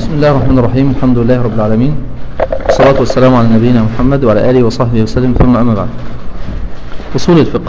بسم الله الرحمن الرحيم الحمد لله رب العالمين والصلاة والسلام على نبينا محمد وعلى آله وصحبه وسلم ثم أما بعد أصول الفقه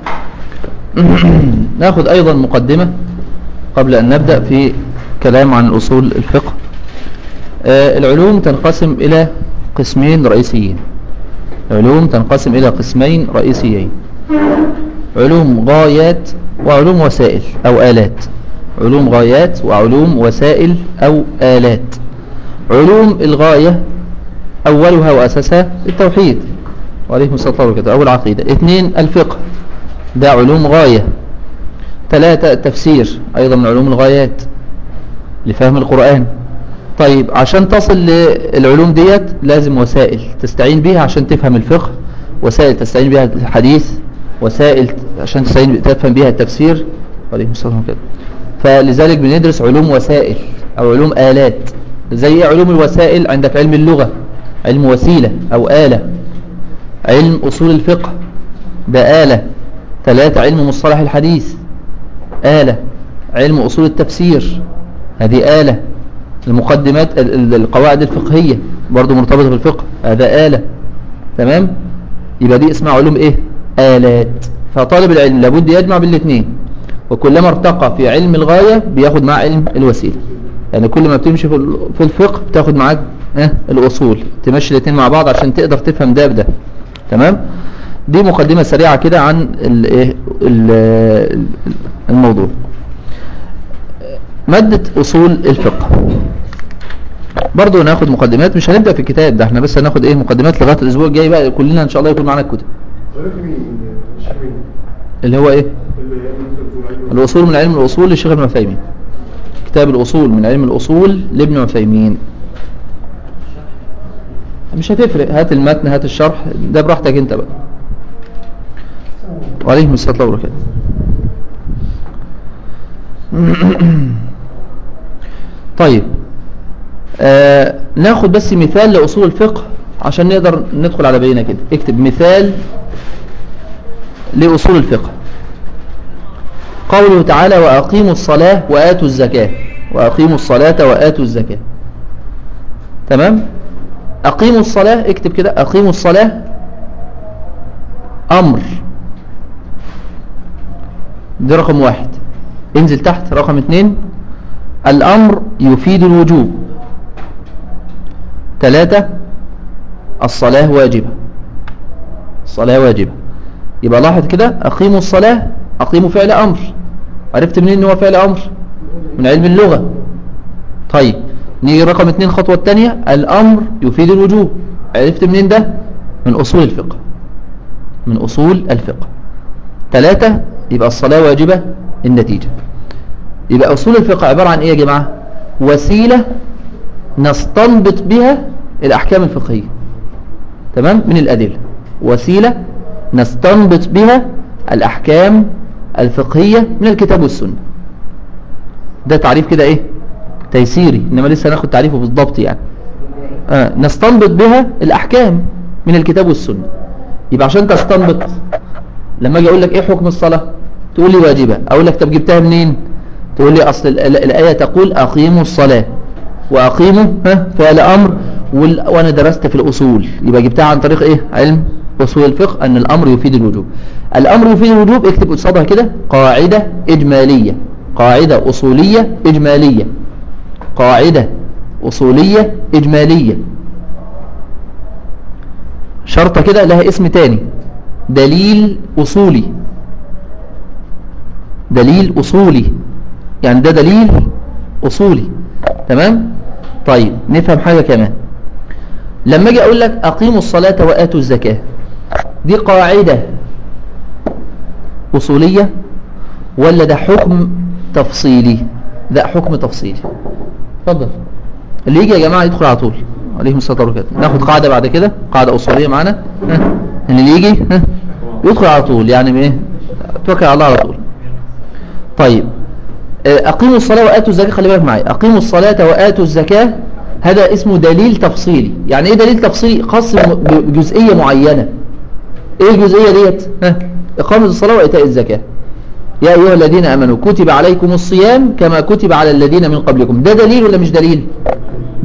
نأخذ أيضا مقدمة قبل أن نبدأ في كلام عن أصول الفقه آه، العلوم تنقسم إلى قسمين رئيسيين علوم تنقسم إلى قسمين رئيسيين علوم غايات وعلوم وسائل أو آلات علوم غايات وعلوم وسائل أو آلات علوم الغاية أولها وأساسها التوحيد وعليكم الصلاة والسلام أو العقيدة اثنين الفقه ده علوم غاية ثلاثة التفسير أيضا من علوم الغايات لفهم القرآن طيب عشان تصل للعلوم ديت لازم وسائل تستعين بيها عشان تفهم الفقه وسائل تستعين بيها الحديث وسائل عشان تستعين تفهم بيها التفسير عليكم الصلاة والسلام فلذلك بندرس علوم وسائل أو علوم آلات زي علوم الوسائل عندك علم اللغة علم وسيلة أو آلة علم أصول الفقه ده آلة ثلاثة علم مصطلح الحديث آلة علم أصول التفسير هذه آلة المقدمات القواعد الفقهية برضو مرتبطة بالفقه هذا آلة تمام يبقى دي اسمها علوم ايه آلات فطالب العلم لابد يجمع بالاثنين وكلما ارتقى في علم الغاية بياخد معاه علم الوسيلة يعني كل ما بتمشي في الفقه بتاخد معاك اه الأصول تمشي الاثنين مع بعض عشان تقدر تفهم ده بده تمام دي مقدمة سريعة كده عن الموضوع مادة أصول الفقه برضو ناخد مقدمات مش هنبدأ في الكتاب ده احنا بس هناخد ايه مقدمات لغاية الاسبوع الجاي بقى كلنا ان شاء الله يكون معنا الكتب اللي هو ايه الأصول من علم الأصول للشيخ ابن عثيمين كتاب الأصول من علم الأصول لابن عثيمين مش هتفرق هات المتن هات الشرح ده براحتك انت بقى وعليكم الصلاة والبركاته طيب آه ناخد بس مثال لأصول الفقه عشان نقدر ندخل على بينا كده اكتب مثال لأصول الفقه قوله تعالى وأقيموا الصلاة وآتوا الزكاة وأقيموا الصلاة وآتوا الزكاة تمام أقيموا الصلاة اكتب كده أقيموا الصلاة أمر ده رقم واحد انزل تحت رقم اثنين الأمر يفيد الوجوب ثلاثة الصلاة واجبة الصلاة واجبة يبقى لاحظ كده أقيموا الصلاة أقيموا فعل أمر عرفت منين ان هو فعل أمر من علم اللغة طيب نيجي رقم اثنين الخطوة الثانية الأمر يفيد الوجوب عرفت منين ده من أصول الفقه من أصول الفقه ثلاثة يبقى الصلاة واجبة النتيجة يبقى أصول الفقه عبارة عن إيه يا جماعة وسيلة نستنبط بها الأحكام الفقهية تمام من الأدلة وسيلة نستنبط بها الأحكام الفقهية من الكتاب والسنة ده تعريف كده إيه تيسيري إنما لسه ناخد تعريفه بالضبط يعني آه نستنبط بها الأحكام من الكتاب والسنة يبقى عشان تستنبط لما أجي أقول لك إيه حكم الصلاة تقول لي واجبة أقول لك طب جبتها منين تقول لي أصل الآية تقول أقيموا الصلاة وأقيموا ها فعل أمر وأنا درست في الأصول يبقى جبتها عن طريق إيه علم أصول الفقه أن الأمر يفيد الوجوب الأمر يفيد الوجوب اكتب قصادها كده قاعدة إجمالية قاعدة أصولية إجمالية قاعدة أصولية إجمالية شرطة كده لها اسم تاني دليل أصولي دليل أصولي يعني ده دليل أصولي تمام طيب نفهم حاجة كمان لما اجي اقول لك اقيموا الصلاة واتوا الزكاة دي قاعدة اصولية ولا ده حكم تفصيلي ده حكم تفصيلي اتفضل اللي يجي يا جماعة يدخل على طول عليهم الصلاة والسلام ناخد قاعدة بعد كده قاعدة اصولية معانا اللي يجي ها يدخل على طول يعني ايه توكل على الله على طول طيب اقيموا الصلاة واتوا الزكاة خلي بالك معايا اقيموا الصلاة واتوا الزكاة هذا اسمه دليل تفصيلي يعني ايه دليل تفصيلي خاص بجزئية معينة ايه الجزئية ديت ها اقامة الصلاة وإيتاء الزكاة يا أيها الذين أمنوا كتب عليكم الصيام كما كتب على الذين من قبلكم ده دليل ولا مش دليل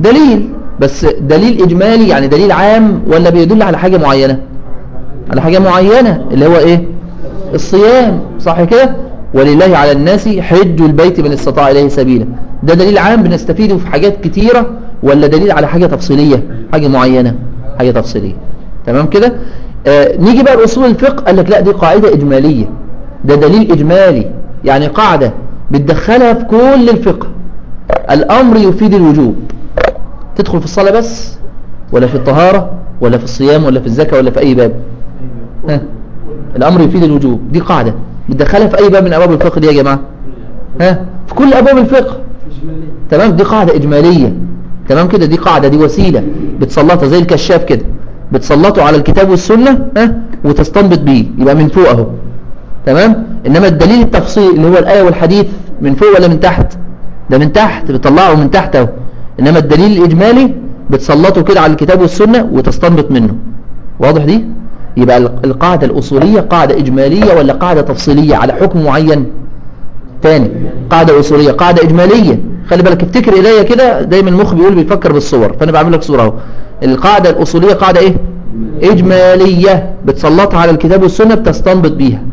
دليل بس دليل إجمالي يعني دليل عام ولا بيدل على حاجة معينة على حاجة معينة اللي هو إيه الصيام صح كده ولله على الناس حج البيت من استطاع إليه سبيلا ده دليل عام بنستفيده في حاجات كتيرة ولا دليل على حاجة تفصيلية حاجة معينة حاجة تفصيلية تمام كده آه نيجي بقى لأصول الفقه قال لك لا دي قاعدة إجمالية ده دليل إجمالي يعني قاعدة بتدخلها في كل الفقه الأمر يفيد الوجوب تدخل في الصلاة بس ولا في الطهارة ولا في الصيام ولا في الزكاة ولا في أي باب ها الأمر يفيد الوجوب دي قاعدة بتدخلها في أي باب من أبواب الفقه دي يا جماعة ها في كل أبواب الفقه تمام دي قاعدة إجمالية تمام كده دي قاعدة دي وسيلة بتسلطها زي الكشاف كده بتسلطه على الكتاب والسنة ها وتستنبط بيه يبقى من فوق اهو تمام انما الدليل التفصيل اللي هو الآية والحديث من فوق ولا من تحت ده من تحت بتطلعه من تحت اهو انما الدليل الاجمالي بتسلطه كده على الكتاب والسنة وتستنبط منه واضح دي يبقى القاعدة الأصولية قاعدة إجمالية ولا قاعدة تفصيلية على حكم معين تاني قاعدة أصولية قاعدة إجمالية خلي بالك افتكر إليا كده دايما المخ بيقول بيفكر بالصور فأنا بعمل لك صورة اهو القاعدة الأصولية قاعدة إيه إجمالية بتسلطها على الكتاب والسنة بتستنبط بيها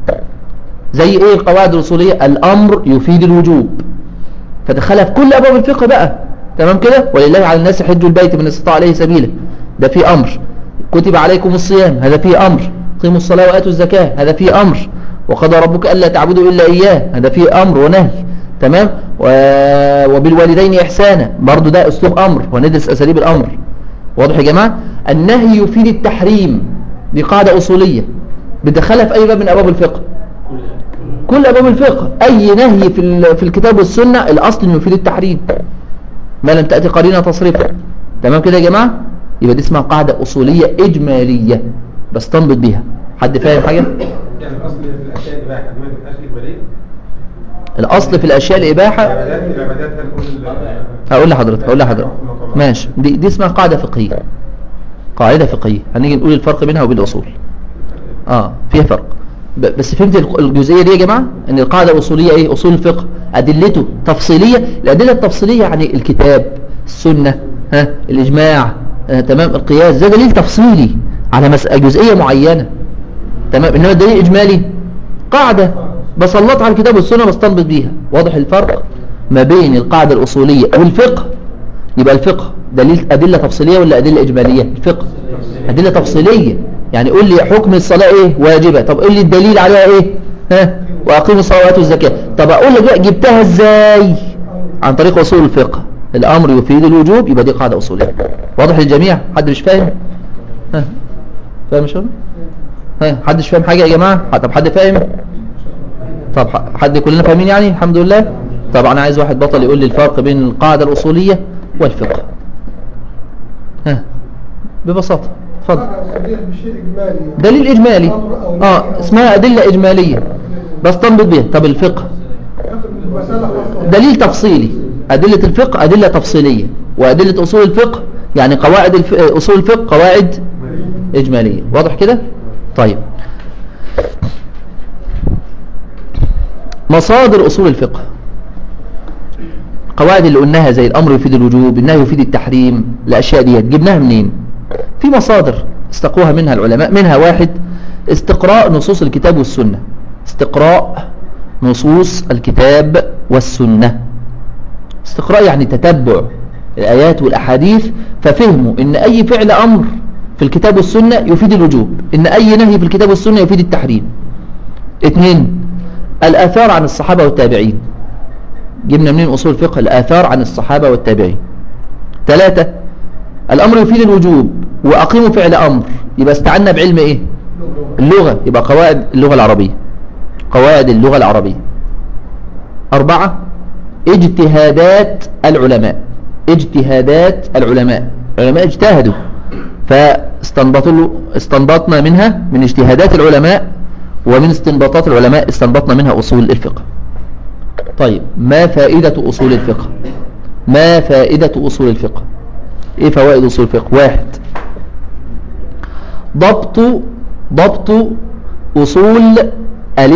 زي إيه القواعد الأصولية الأمر يفيد الوجوب فدخلها في كل أبواب الفقه بقى تمام كده ولله على الناس حج البيت من استطاع عليه سبيلا ده في أمر كتب عليكم الصيام هذا فيه أمر قيموا الصلاة وآتوا الزكاة هذا فيه أمر وقضى ربك ألا تعبدوا إلا إياه هذا فيه أمر ونهي تمام وبالوالدين إحسانا برضو ده أسلوب أمر وندرس أساليب الأمر واضح يا جماعة النهي يفيد التحريم دي قاعدة أصولية بدخلها في أي باب من أبواب الفقه كل أبواب الفقه أي نهي في في الكتاب والسنة الأصل يفيد التحريم ما لم تأتي قرينة تصرفه تمام كده يا جماعة يبقى دي اسمها قاعدة أصولية إجمالية بستنبط بيها حد فاهم حاجة يعني الأصل في الأشياء الإباحة ما تبقاش إجمالية الأصل في الأشياء الإباحة العبادات العبادات هنقول هقول لحضرتك هقول لحضرتك ماشي دي, دي اسمها قاعدة فقهية قاعدة فقهية هنيجي نقول الفرق بينها وبين الأصول اه فيها فرق ب- بس فهمت الجزئية دي يا جماعة ان القاعدة الأصولية ايه أصول الفقه أدلته تفصيلية الأدلة التفصيلية يعني الكتاب السنة ها الإجماع آه تمام القياس ده دليل تفصيلي على مسألة جزئية معينة تمام إنما الدليل الإجمالي قاعدة بسلطها على الكتاب والسنة بستنبط بيها واضح الفرق ما بين القاعدة الأصولية والفقه يبقى الفقه دليل أدلة تفصيلية ولا أدلة إجمالية الفقه أدلة تفصيلية يعني قول لي حكم الصلاة إيه واجبة طب قول لي الدليل عليها إيه ها وأقيم الصلاة وآتوا الزكاة طب أقول لك بقى جبتها إزاي عن طريق أصول الفقه الأمر يفيد الوجوب يبقى دي قاعدة أصولية واضح للجميع حد مش فاهم ها فاهم شو ها حد مش فاهم حاجة يا جماعة طب حد فاهم طب ح- حد كلنا فاهمين يعني الحمد لله طب انا عايز واحد بطل يقول لي الفرق بين القاعدة الأصولية والفقه ها ببساطة اتفضل صريح بشيء إجمالي دليل إجمالي أمر أو اه نهي. اسمها أدلة إجمالية بستنبط بيها طب الفقه ياخد المسألة خاصة دليل تفصيلي أدلة الفقه أدلة تفصيلية وأدلة أصول الفقه يعني قواعد الف... أصول الفقه قواعد إجمالية واضح كده طيب مصادر أصول الفقه قواعد اللي قلناها زي الأمر يفيد الوجوب النهي يفيد التحريم الأشياء دي جبناها منين في مصادر استقوها منها العلماء منها واحد استقراء نصوص الكتاب والسنة استقراء نصوص الكتاب والسنة استقراء يعني تتبع الآيات والأحاديث ففهموا إن أي فعل أمر في الكتاب والسنة يفيد الوجوب إن أي نهي في الكتاب والسنة يفيد التحريم اثنين الآثار عن الصحابة والتابعين جبنا منين أصول الفقه الآثار عن الصحابة والتابعين ثلاثة الأمر يفيد الوجوب وأقيموا فعل أمر يبقى استعنا بعلم إيه اللغة يبقى قواعد اللغة العربية قواعد اللغة العربية أربعة اجتهادات العلماء اجتهادات العلماء العلماء اجتهدوا فاستنبطوا استنبطنا منها من اجتهادات العلماء ومن استنباطات العلماء استنبطنا منها أصول الفقه طيب ما فائدة أصول الفقه ما فائدة أصول الفقه ايه فوائد أصول الفقه واحد ضبط ضبط أصول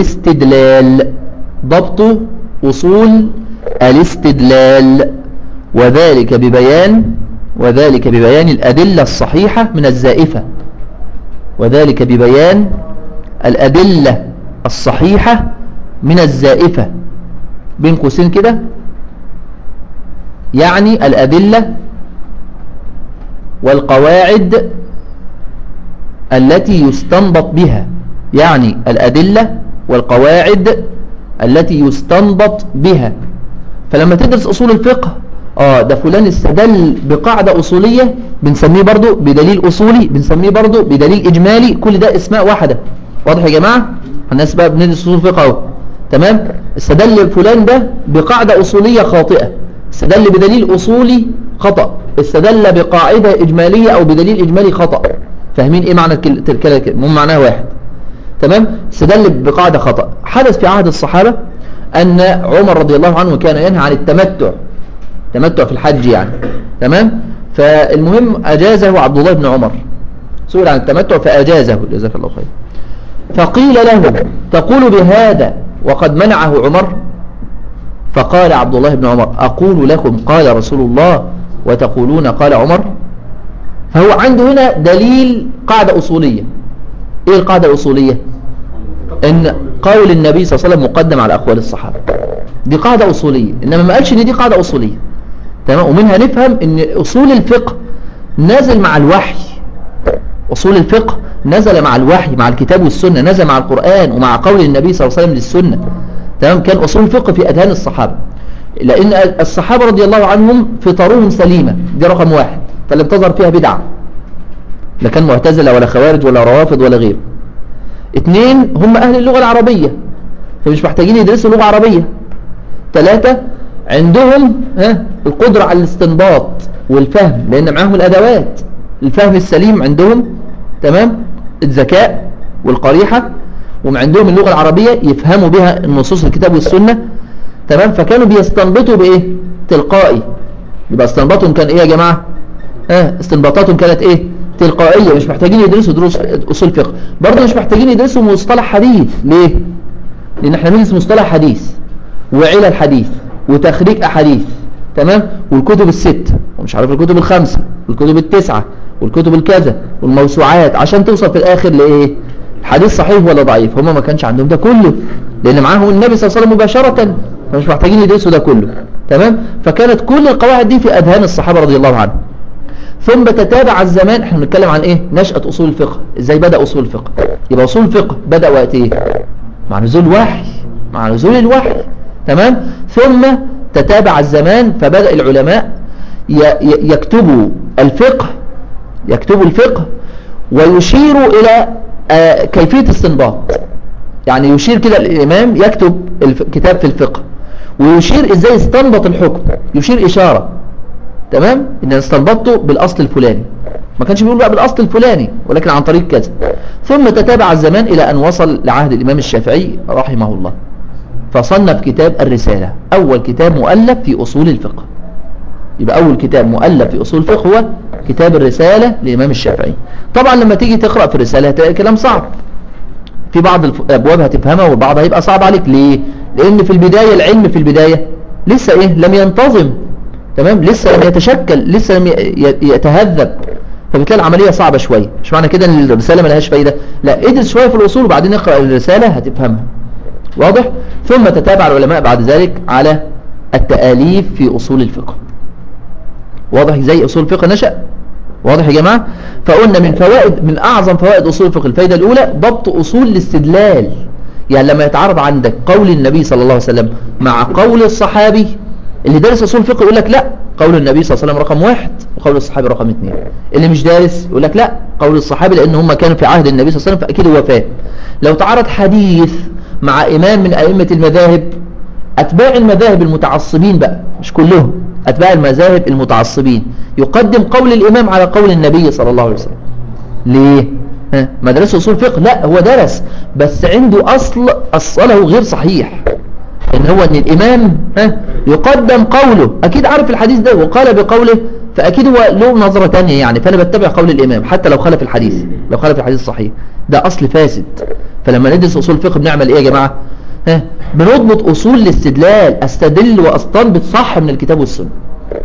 الاستدلال ضبط أصول الاستدلال وذلك ببيان وذلك ببيان الأدلة الصحيحة من الزائفة وذلك ببيان الأدلة الصحيحة من الزائفة بين قوسين كده يعني الأدلة والقواعد التي يستنبط بها يعني الأدلة والقواعد التي يستنبط بها فلما تدرس أصول الفقه آه ده فلان استدل بقاعدة أصولية بنسميه برضو بدليل أصولي بنسميه برضو بدليل إجمالي كل ده اسماء واحدة واضح يا جماعة الناس بقى بندرس أصول الفقه اهو تمام استدل فلان ده بقاعدة أصولية خاطئة استدل بدليل أصولي خطأ استدل بقاعدة إجمالية أو بدليل إجمالي خطأ فاهمين إيه معنى الكلمة هم معناها واحد تمام استدل بقاعدة خطأ حدث في عهد الصحابة أن عمر رضي الله عنه كان ينهى عن التمتع تمتع في الحج يعني تمام فالمهم أجازه عبد الله بن عمر سئل عن التمتع فأجازه جزاك الله خير فقيل له تقول بهذا وقد منعه عمر فقال عبد الله بن عمر أقول لكم قال رسول الله وتقولون قال عمر فهو عنده هنا دليل قاعدة أصولية إيه القاعدة الأصولية إن قول النبي صلى الله عليه وسلم مقدم على أقوال الصحابة دي قاعدة أصولية إنما ما قالش إن دي قاعدة أصولية تمام ومنها نفهم إن أصول الفقه نزل مع الوحي أصول الفقه نزل مع الوحي مع الكتاب والسنة نزل مع القرآن ومع قول النبي صلى الله عليه وسلم للسنة تمام كان أصول الفقه في أذهان الصحابة لأن الصحابة رضي الله عنهم فطرهم سليمة دي رقم واحد فلم تظهر فيها بدعة لا كان معتزلة ولا خوارج ولا روافض ولا غيره اثنين هم أهل اللغة العربية فمش محتاجين يدرسوا لغة عربية ثلاثة عندهم ها القدرة على الاستنباط والفهم لأن معاهم الأدوات الفهم السليم عندهم تمام الذكاء والقريحة وعندهم اللغة العربية يفهموا بها النصوص الكتاب والسنة تمام فكانوا بيستنبطوا بإيه تلقائي يبقى استنباطهم كان إيه يا جماعة اه استنباطاتهم كانت إيه تلقائية مش محتاجين يدرسوا دروس أصول فقه برضه مش محتاجين يدرسوا مصطلح حديث ليه لأن احنا بندرس مصطلح حديث وعلل حديث وتخريج أحاديث تمام والكتب الست ومش عارف الكتب الخمسة والكتب التسعة والكتب الكذا والموسوعات عشان توصل في الآخر لإيه الحديث صحيح ولا ضعيف هم ما كانش عندهم ده كله لأن معاهم النبي صلى الله عليه وسلم مباشرة فمش محتاجين يدرسوا ده كله تمام فكانت كل القواعد دي في أذهان الصحابة رضي الله عنهم ثم تتابع الزمان احنا بنتكلم عن ايه نشأة اصول الفقه ازاي بدأ اصول الفقه يبقى اصول الفقه بدأ وقت ايه مع نزول الوحي مع نزول الوحي تمام ثم تتابع الزمان فبدأ العلماء يكتبوا الفقه يكتبوا الفقه ويشيروا إلى آه كيفية استنباط يعني يشير كده الإمام يكتب كتاب في الفقه ويشير إزاي استنبط الحكم يشير إشارة تمام إن استنبطته بالأصل الفلاني ما كانش بيقول بقى بالأصل الفلاني ولكن عن طريق كذا ثم تتابع الزمان إلى أن وصل لعهد الإمام الشافعي رحمه الله فصنف كتاب الرسالة أول كتاب مؤلف في أصول الفقه يبقى أول كتاب مؤلف في أصول الفقه هو كتاب الرسالة للإمام الشافعي طبعا لما تيجي تقرأ في الرسالة هتلاقي كلام صعب في بعض الأبواب هتفهمها وبعض هيبقى صعب عليك ليه؟ لأن في البداية العلم في البداية لسه إيه لم ينتظم تمام لسه لم يتشكل لسه لم يتهذب فبتلاقي العملية صعبة شوية مش معنى كده ان الرسالة ملهاش فايدة لا ادرس شوية في الأصول وبعدين اقرأ الرسالة هتفهمها واضح ثم تتابع العلماء بعد ذلك على التآليف في أصول الفقه واضح زي أصول الفقه نشأ واضح يا جماعة فقلنا من فوائد من أعظم فوائد أصول الفقه الفايدة الأولى ضبط أصول الاستدلال يعني لما يتعرض عندك قول النبي صلى الله عليه وسلم مع قول الصحابي اللي دارس أصول الفقه يقول لك لا قول النبي صلى الله عليه وسلم رقم واحد وقول الصحابي رقم اثنين اللي مش دارس يقول لك لا قول الصحابي لأن هم كانوا في عهد النبي صلى الله عليه وسلم فأكيد هو فاهم لو تعرض حديث مع إمام من أئمة المذاهب أتباع المذاهب المتعصبين بقى مش كلهم أتباع المذاهب المتعصبين يقدم قول الإمام على قول النبي صلى الله عليه وسلم ليه؟ ها؟ مدرسة أصول فقه لا هو درس بس عنده أصل أصله غير صحيح إن هو أن الإمام ها يقدم قوله أكيد عارف الحديث ده وقال بقوله فأكيد هو له نظرة تانية يعني فأنا بتبع قول الإمام حتى لو خالف الحديث لو خالف الحديث الصحيح ده أصل فاسد فلما ندرس أصول الفقه بنعمل إيه يا جماعة ها بنضبط أصول الاستدلال أستدل وأستنبط صح من الكتاب والسنة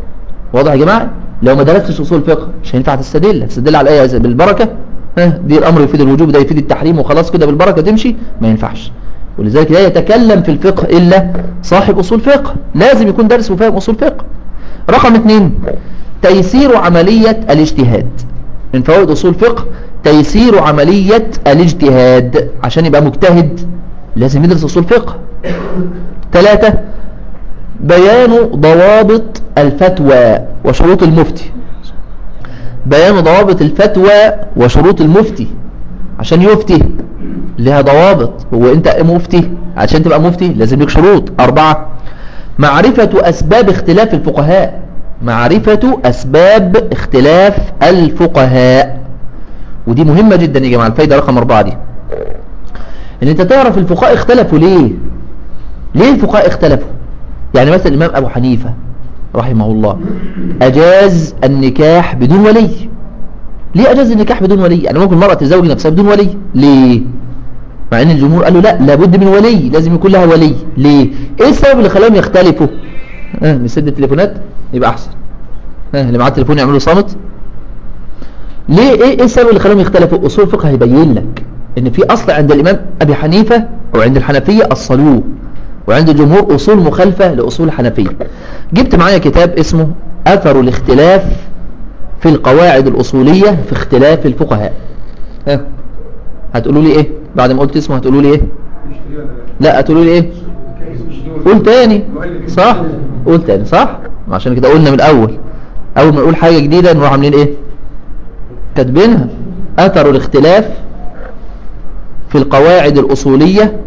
واضح يا جماعة لو ما درستش اصول الفقه مش هينفع تستدل تستدل على ايه بالبركة ها دي الامر يفيد الوجوب ده يفيد التحريم وخلاص كده بالبركة تمشي ما ينفعش ولذلك لا يتكلم في الفقه الا صاحب اصول فقه لازم يكون دارس وفاهم اصول فقه رقم اثنين تيسير عملية الاجتهاد من فوائد اصول فقه تيسير عملية الاجتهاد عشان يبقى مجتهد لازم يدرس اصول فقه ثلاثة بيان ضوابط الفتوى وشروط المفتي بيان ضوابط الفتوى وشروط المفتي عشان يفتي لها ضوابط هو انت مفتي عشان تبقى مفتي لازم لك شروط أربعة معرفة أسباب اختلاف الفقهاء معرفة أسباب اختلاف الفقهاء ودي مهمة جدا يا جماعة الفايدة رقم أربعة دي ان انت تعرف الفقهاء اختلفوا ليه ليه الفقهاء اختلفوا يعني مثلا الإمام أبو حنيفة رحمه الله أجاز النكاح بدون ولي ليه أجاز النكاح بدون ولي يعني ممكن المرأة تزوج نفسها بدون ولي ليه مع ان الجمهور قالوا لا لابد من ولي لازم يكون لها ولي ليه ايه السبب اللي خلاهم يختلفوا اه نسد التليفونات يبقى احسن اه اللي معاه التليفون يعملوا صامت ليه ايه ايه السبب اللي خلاهم يختلفوا اصول الفقه هيبين لك ان في اصل عند الامام ابي حنيفه وعند الحنفيه الصلوه وعند الجمهور أصول مخالفة لأصول الحنفية جبت معايا كتاب اسمه أثر الاختلاف في القواعد الأصولية في اختلاف الفقهاء ها هتقولوا لي ايه بعد ما قلت اسمه هتقولوا لي ايه لا هتقولوا لي ايه قول تاني صح قول تاني صح عشان كده قلنا من الأول أول ما نقول حاجة جديدة نروح عاملين ايه كاتبينها أثر الاختلاف في القواعد الأصولية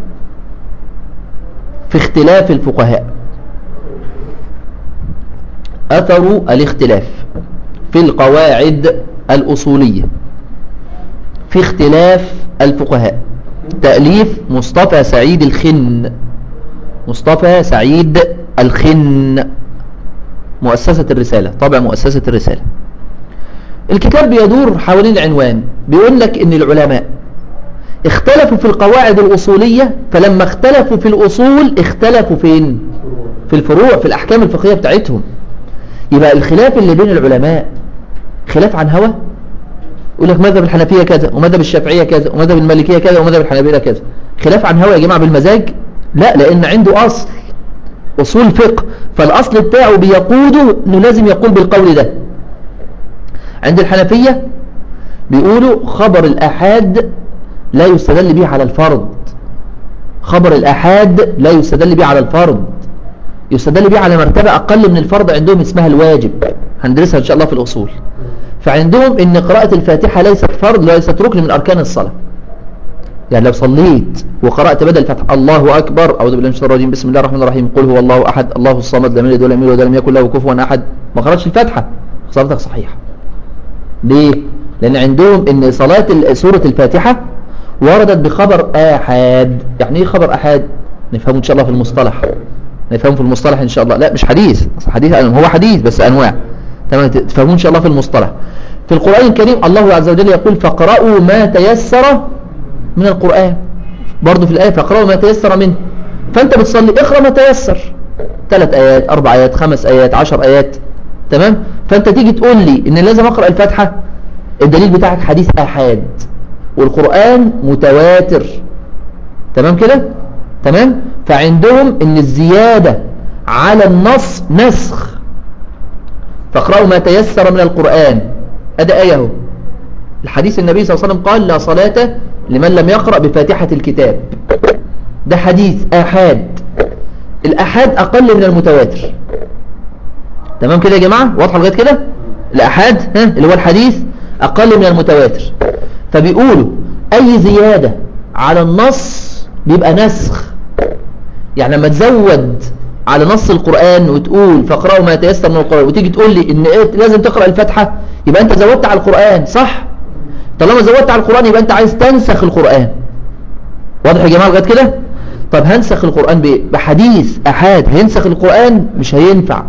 في اختلاف الفقهاء أثر الاختلاف في القواعد الأصولية في اختلاف الفقهاء تأليف مصطفى سعيد الخن مصطفى سعيد الخن مؤسسة الرسالة طبع مؤسسة الرسالة الكتاب بيدور حوالين العنوان بيقول لك ان العلماء اختلفوا في القواعد الأصولية فلما اختلفوا في الأصول اختلفوا فين في الفروع في الأحكام الفقهية بتاعتهم يبقى الخلاف اللي بين العلماء خلاف عن هوى يقول لك مذهب الحنفية كذا ومذهب الشافعية كذا ومذهب المالكية كذا ومذهب الحنابلة كذا خلاف عن هوى يا جماعة بالمزاج لا لأن عنده أصل أصول فقه فالأصل بتاعه بيقوده أنه لازم يقول بالقول ده عند الحنفية بيقولوا خبر الأحاد لا يستدل به على الفرض خبر الأحاد لا يستدل به على الفرض يستدل به على مرتبة أقل من الفرض عندهم اسمها الواجب هندرسها إن شاء الله في الأصول فعندهم إن قراءة الفاتحة ليست فرض ليست ركن من أركان الصلاة يعني لو صليت وقرأت بدل الفتح الله أكبر أعوذ بالله من الشيطان الرجيم بسم الله الرحمن الرحيم قل هو الله أحد الله الصمد لم يلد ولم يولد ولم يكن له كفوا أحد ما قرأتش الفاتحة صلاتك صحيحة ليه؟ لأن عندهم إن صلاة سورة الفاتحة وردت بخبر آحاد يعني ايه خبر آحاد نفهمه ان شاء الله في المصطلح نفهمه في المصطلح ان شاء الله لا مش حديث حديث هو حديث بس انواع تمام تفهمون ان شاء الله في المصطلح في القرآن الكريم الله عز وجل يقول فقرأوا ما تيسر من القرآن برضو في الآية فقرأوا ما تيسر منه فأنت بتصلي اقرأ ما تيسر ثلاث آيات أربع آيات خمس آيات عشر آيات تمام فأنت تيجي تقول لي إن لازم أقرأ الفاتحة الدليل بتاعك حديث آحاد والقرآن متواتر تمام كده تمام فعندهم ان الزيادة على النص نسخ فاقرأوا ما تيسر من القرآن هذا آية هو الحديث النبي صلى الله عليه وسلم قال لا صلاة لمن لم يقرأ بفاتحة الكتاب ده حديث آحاد الأحاد أقل من المتواتر تمام كده يا جماعة واضحة لغاية كده الأحاد ها اللي هو الحديث أقل من المتواتر فبيقولوا أي زيادة على النص بيبقى نسخ يعني لما تزود على نص القرآن وتقول فاقرأوا ما يتيسر من القرآن وتيجي تقول لي إن إيه لازم تقرأ الفاتحة يبقى أنت زودت على القرآن صح طالما زودت على القرآن يبقى أنت عايز تنسخ القرآن واضح يا جماعة لغاية كده طب هنسخ القرآن بإيه بحديث أحاد هينسخ القرآن مش هينفع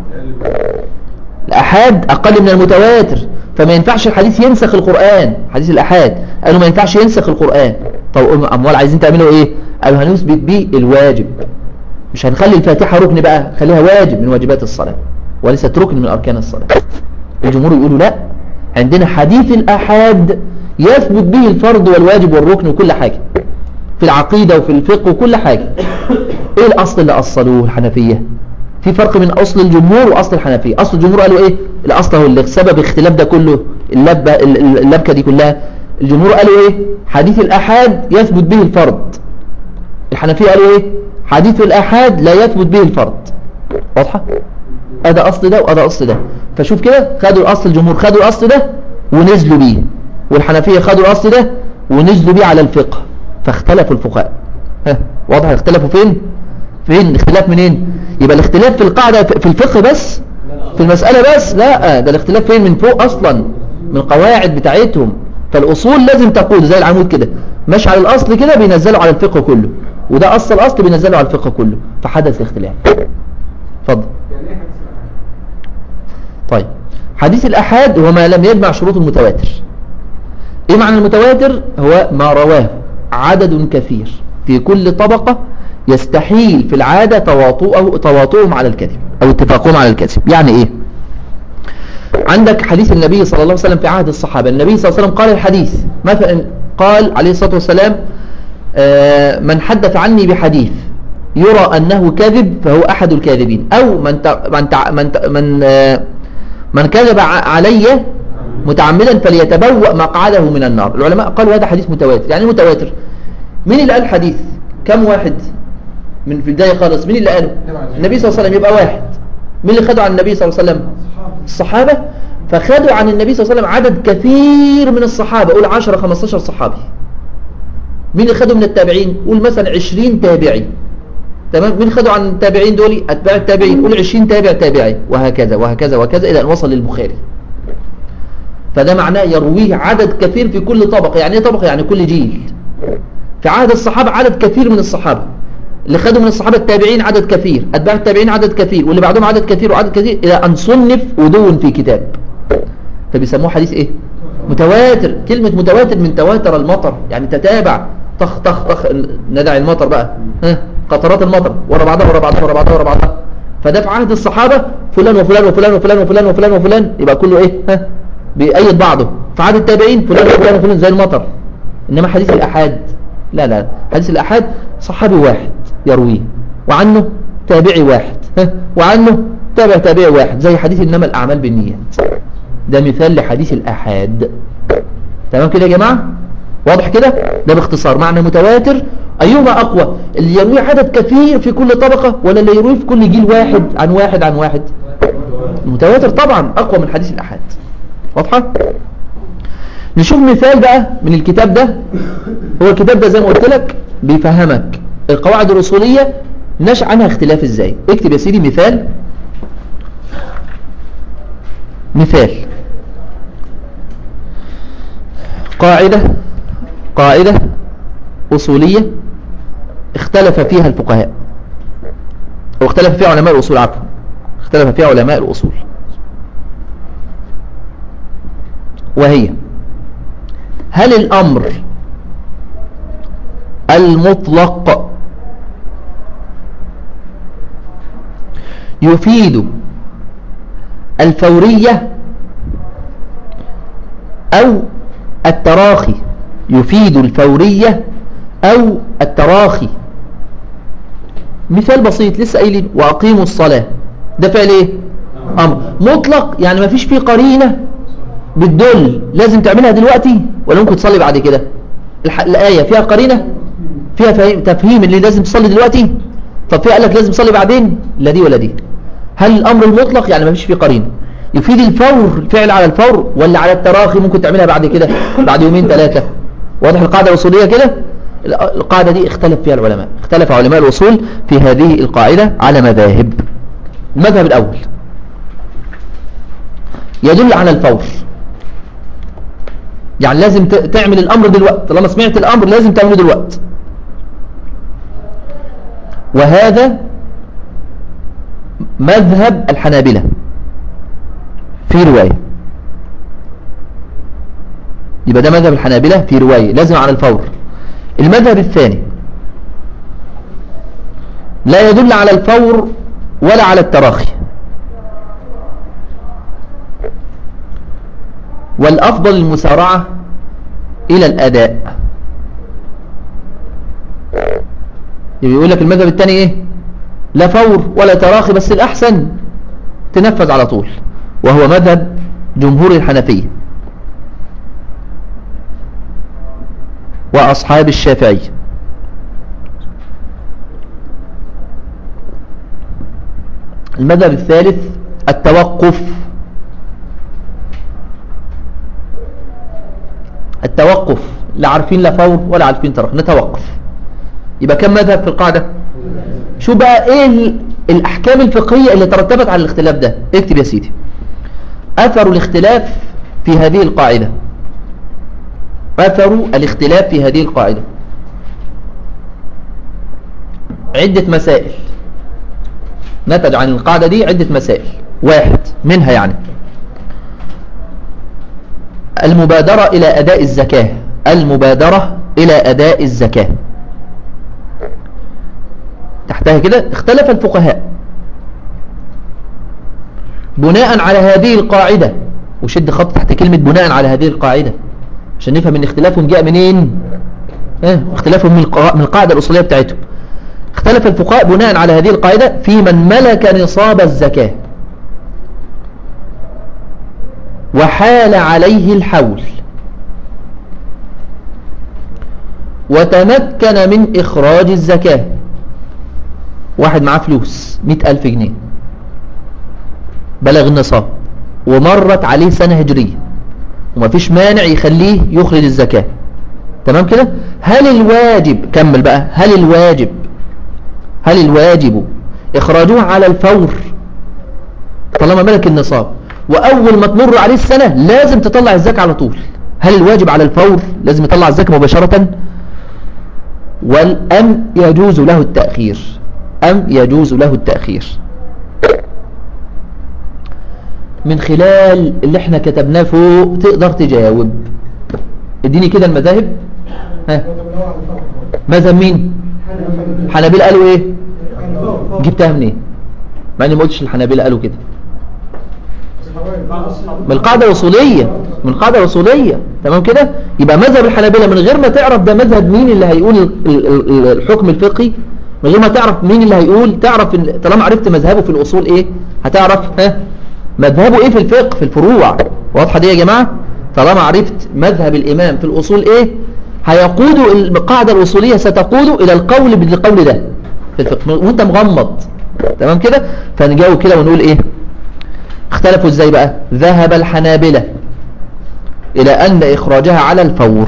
الأحاد أقل من المتواتر فما ينفعش الحديث ينسخ القرآن حديث الأحاد قالوا ما ينفعش ينسخ القرآن طب أموال عايزين تعملوا إيه قالوا هنثبت بيه الواجب مش هنخلي الفاتحة ركن بقى خليها واجب من واجبات الصلاة وليست ركن من أركان الصلاة الجمهور يقولوا لا عندنا حديث الأحاد يثبت به الفرض والواجب والركن وكل حاجة في العقيدة وفي الفقه وكل حاجة ايه الأصل اللي أصلوه الحنفية في فرق من أصل الجمهور وأصل الحنفية أصل الجمهور قالوا ايه الأصل هو اللي سبب اختلاف ده كله اللبة اللبكة دي كلها الجمهور قالوا ايه حديث الأحاد يثبت به الفرض الحنفية قالوا ايه حديث الأحاد لا يثبت به الفرض واضحة هذا أصل ده وهذا أصل ده فشوف كده خدوا الأصل الجمهور خدوا الأصل ده ونزلوا بيه والحنفية خدوا الأصل ده ونزلوا بيه على الفقه فاختلفوا الفقهاء ها واضح اختلفوا فين فين الاختلاف منين يبقى الاختلاف في القاعدة في الفقه بس في المسألة بس لا ده الاختلاف فين من فوق أصلا من القواعد بتاعتهم فالأصول لازم تقول زي العمود كده ماشي على الأصل كده بينزلوا على الفقه كله وده أصل الأصل بينزلوا على الفقه كله فحدث اختلاف اتفضل يعني ايه حديث الأحاد؟ طيب حديث الأحاد هو ما لم يجمع شروط المتواتر ايه معنى المتواتر هو ما رواه عدد كثير في كل طبقة يستحيل في العادة تواطؤه تواطؤهم على الكذب او اتفاقهم على الكذب يعني ايه عندك حديث النبي صلى الله عليه وسلم في عهد الصحابة النبي صلى الله عليه وسلم قال الحديث مثلا قال عليه الصلاة والسلام آه، من حدث عني بحديث يرى أنه كذب فهو أحد الكاذبين أو من ت- من تع- من ت- من آه، من كذب ع- علي متعمدا فليتبوأ مقعده من النار العلماء قالوا هذا حديث متواتر يعني إيه متواتر مين اللي قال الحديث كم واحد من في البداية خالص مين اللي قاله النبي صلى الله عليه وسلم يبقى واحد مين اللي خده عن النبي صلى الله عليه وسلم الصحابة فخدوا عن النبي صلى الله عليه وسلم عدد كثير من الصحابة قول 10 15 صحابي مين اللي خدوا من التابعين قول مثلا 20 تابعي تمام مين خدوا عن التابعين دول اتباع التابعين قول 20 تابع تابعي وهكذا وهكذا وهكذا الى ان وصل للبخاري فده معناه يرويه عدد كثير في كل طبقة يعني ايه طبقة يعني كل جيل في عهد الصحابة عدد كثير من الصحابة اللي خدوا من الصحابة التابعين عدد كثير أتباع التابعين عدد كثير واللي بعدهم عدد كثير وعدد كثير إلى أن صنف ودون في كتاب فبيسموه حديث إيه متواتر كلمة متواتر من تواتر المطر يعني تتابع طخ طخ طخ ندع المطر بقى ها قطرات المطر ورا بعضها ورا بعضها ورا بعضها ورا بعضها فده في عهد الصحابة فلان وفلان وفلان وفلان وفلان وفلان وفلان يبقى كله إيه ها بيأيد بعضه في عهد التابعين فلان وفلان وفلان زي المطر إنما حديث الأحاد لا لا حديث الأحاد صحابي واحد يرويه وعنه تابعي واحد ها وعنه تابع تابعي واحد زي حديث إنما الأعمال بالنيات ده مثال لحديث الأحاد تمام كده يا جماعة واضح كده ده باختصار معنى متواتر أيهما أقوى اللي يروي عدد كثير في كل طبقة ولا اللي يروي في كل جيل واحد عن واحد عن واحد المتواتر طبعا أقوى من حديث الأحاد واضحة نشوف مثال بقى من الكتاب ده هو الكتاب ده زي ما قلت لك بيفهمك القواعد الأصولية نشأ عنها اختلاف ازاي اكتب يا سيدي مثال مثال قاعدة قاعدة أصولية اختلف فيها الفقهاء أو اختلف فيها علماء الأصول عفوا اختلف فيها علماء الأصول وهي هل الأمر المطلق يفيد الفورية أو التراخي يفيد الفورية أو التراخي مثال بسيط لسه قايلين وأقيموا الصلاة ده فعل إيه أمر مطلق يعني ما فيش فيه قرينة بتدل لازم تعملها دلوقتي ولا ممكن تصلي بعد كده الح- الآية فيها قرينة فيها فهيم- تفهيم اللي لازم تصلي دلوقتي طب فيها قال لك لازم تصلي بعدين لا دي ولا دي هل الأمر المطلق يعني ما فيش فيه قرينة يفيد الفور الفعل على الفور ولا على التراخي ممكن تعملها بعد كده بعد يومين ثلاثة واضح القاعدة الأصولية كده القاعدة دي اختلف فيها العلماء اختلف علماء الأصول في هذه القاعدة على مذاهب المذهب الأول يدل على الفور يعني لازم ت- تعمل الأمر دلوقتي طالما سمعت الأمر لازم تعمله دلوقتي وهذا مذهب الحنابلة في رواية يبقى ده مذهب الحنابلة في رواية لازم على الفور المذهب الثاني لا يدل على الفور ولا على التراخي والأفضل المسارعة إلى الأداء يبقى يقول لك المذهب الثاني إيه لا فور ولا تراخي بس الأحسن تنفذ على طول وهو مذهب جمهور الحنفية وأصحاب الشافعي المذهب الثالث التوقف التوقف لا عارفين لا فور ولا عارفين ترك نتوقف يبقى كم مذهب في القاعدة شو بقى ايه ال- الاحكام الفقهية اللي ترتبت على الاختلاف ده اكتب يا سيدي اثر الاختلاف في هذه القاعدة اثر الاختلاف في هذه القاعدة عدة مسائل نتج عن القاعدة دي عدة مسائل واحد منها يعني المبادرة إلى أداء الزكاة المبادرة إلى أداء الزكاة تحتها كده اختلف الفقهاء بناء على هذه القاعدة وشد خط تحت كلمة بناء على هذه القاعدة عشان نفهم ان اختلافهم جاء منين اه اختلافهم من القا- من القاعدة الأصولية بتاعتهم اختلف الفقهاء بناء على هذه القاعدة في من ملك نصاب الزكاة وحال عليه الحول وتمكن من إخراج الزكاة واحد معاه فلوس مئة ألف جنيه بلغ النصاب ومرت عليه سنة هجرية ومفيش مانع يخليه يخرج الزكاة تمام كده هل الواجب كمل بقى هل الواجب هل الواجب إخراجها على الفور طالما ملك النصاب وأول ما تمر عليه السنة لازم تطلع الزكاة على طول هل الواجب على الفور لازم يطلع الزكاة مباشرة والأم يجوز له التأخير أم يجوز له التأخير من خلال اللي احنا كتبناه فوق تقدر تجاوب اديني كده المذاهب ها مذهب مين حنابلة قالوا ايه جبتها منين مع اني ما قلتش الحنابلة قالوا كده من القاعدة الوصولية من القاعدة الوصولية تمام كده يبقى مذهب الحنابلة من غير ما تعرف ده مذهب مين اللي هيقول ال- ال- ال- الحكم الفقهي من غير ما تعرف مين اللي هيقول تعرف إن- طالما عرفت مذهبه في الأصول ايه هتعرف ها مذهبه ايه في الفقه في الفروع واضحة دي يا جماعة طالما عرفت مذهب الإمام في الأصول ايه هيقود القاعدة الوصولية ستقود إلى القول بالقول ده في الفقه وانت مغمض تمام كده فنجاوب كده ونقول ايه اختلفوا ازاي بقى ذهب الحنابلة الى ان اخراجها على الفور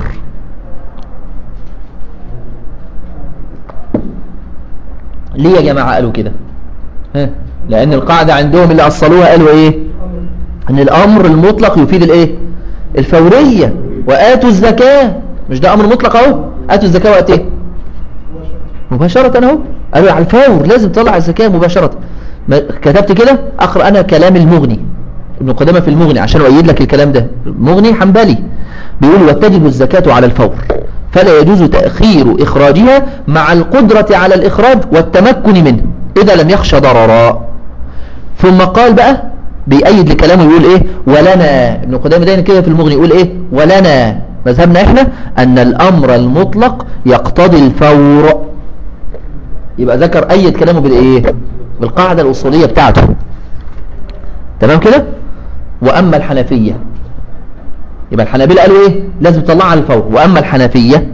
ليه يا جماعة قالوا كده ها لان القاعدة عندهم اللي اصلوها قالوا ايه ان الامر المطلق يفيد الايه الفورية واتوا الزكاة مش ده امر مطلق اهو اتوا الزكاة وقت ايه مباشرة اهو قالوا على الفور لازم تطلع الزكاة مباشرة ما- كتبت كده اقرأ انا كلام المغني ابن قدامة في المغني عشان اؤيد لك الكلام ده المغني حنبلي بيقول وتجب الزكاة على الفور فلا يجوز تأخير إخراجها مع القدرة على الإخراج والتمكن منه إذا لم يخشى ضررا ثم قال بقى بيأيد لكلامه يقول إيه ولنا ابن قدامة دايما كده في المغني يقول إيه ولنا مذهبنا إحنا أن الأمر المطلق يقتضي الفور يبقى ذكر أيد كلامه بالإيه بالقاعدة الأصولية بتاعته تمام كده وأما الحنفية يبقى الحنابلة قالوا ايه لازم تطلعها على الفور واما الحنفية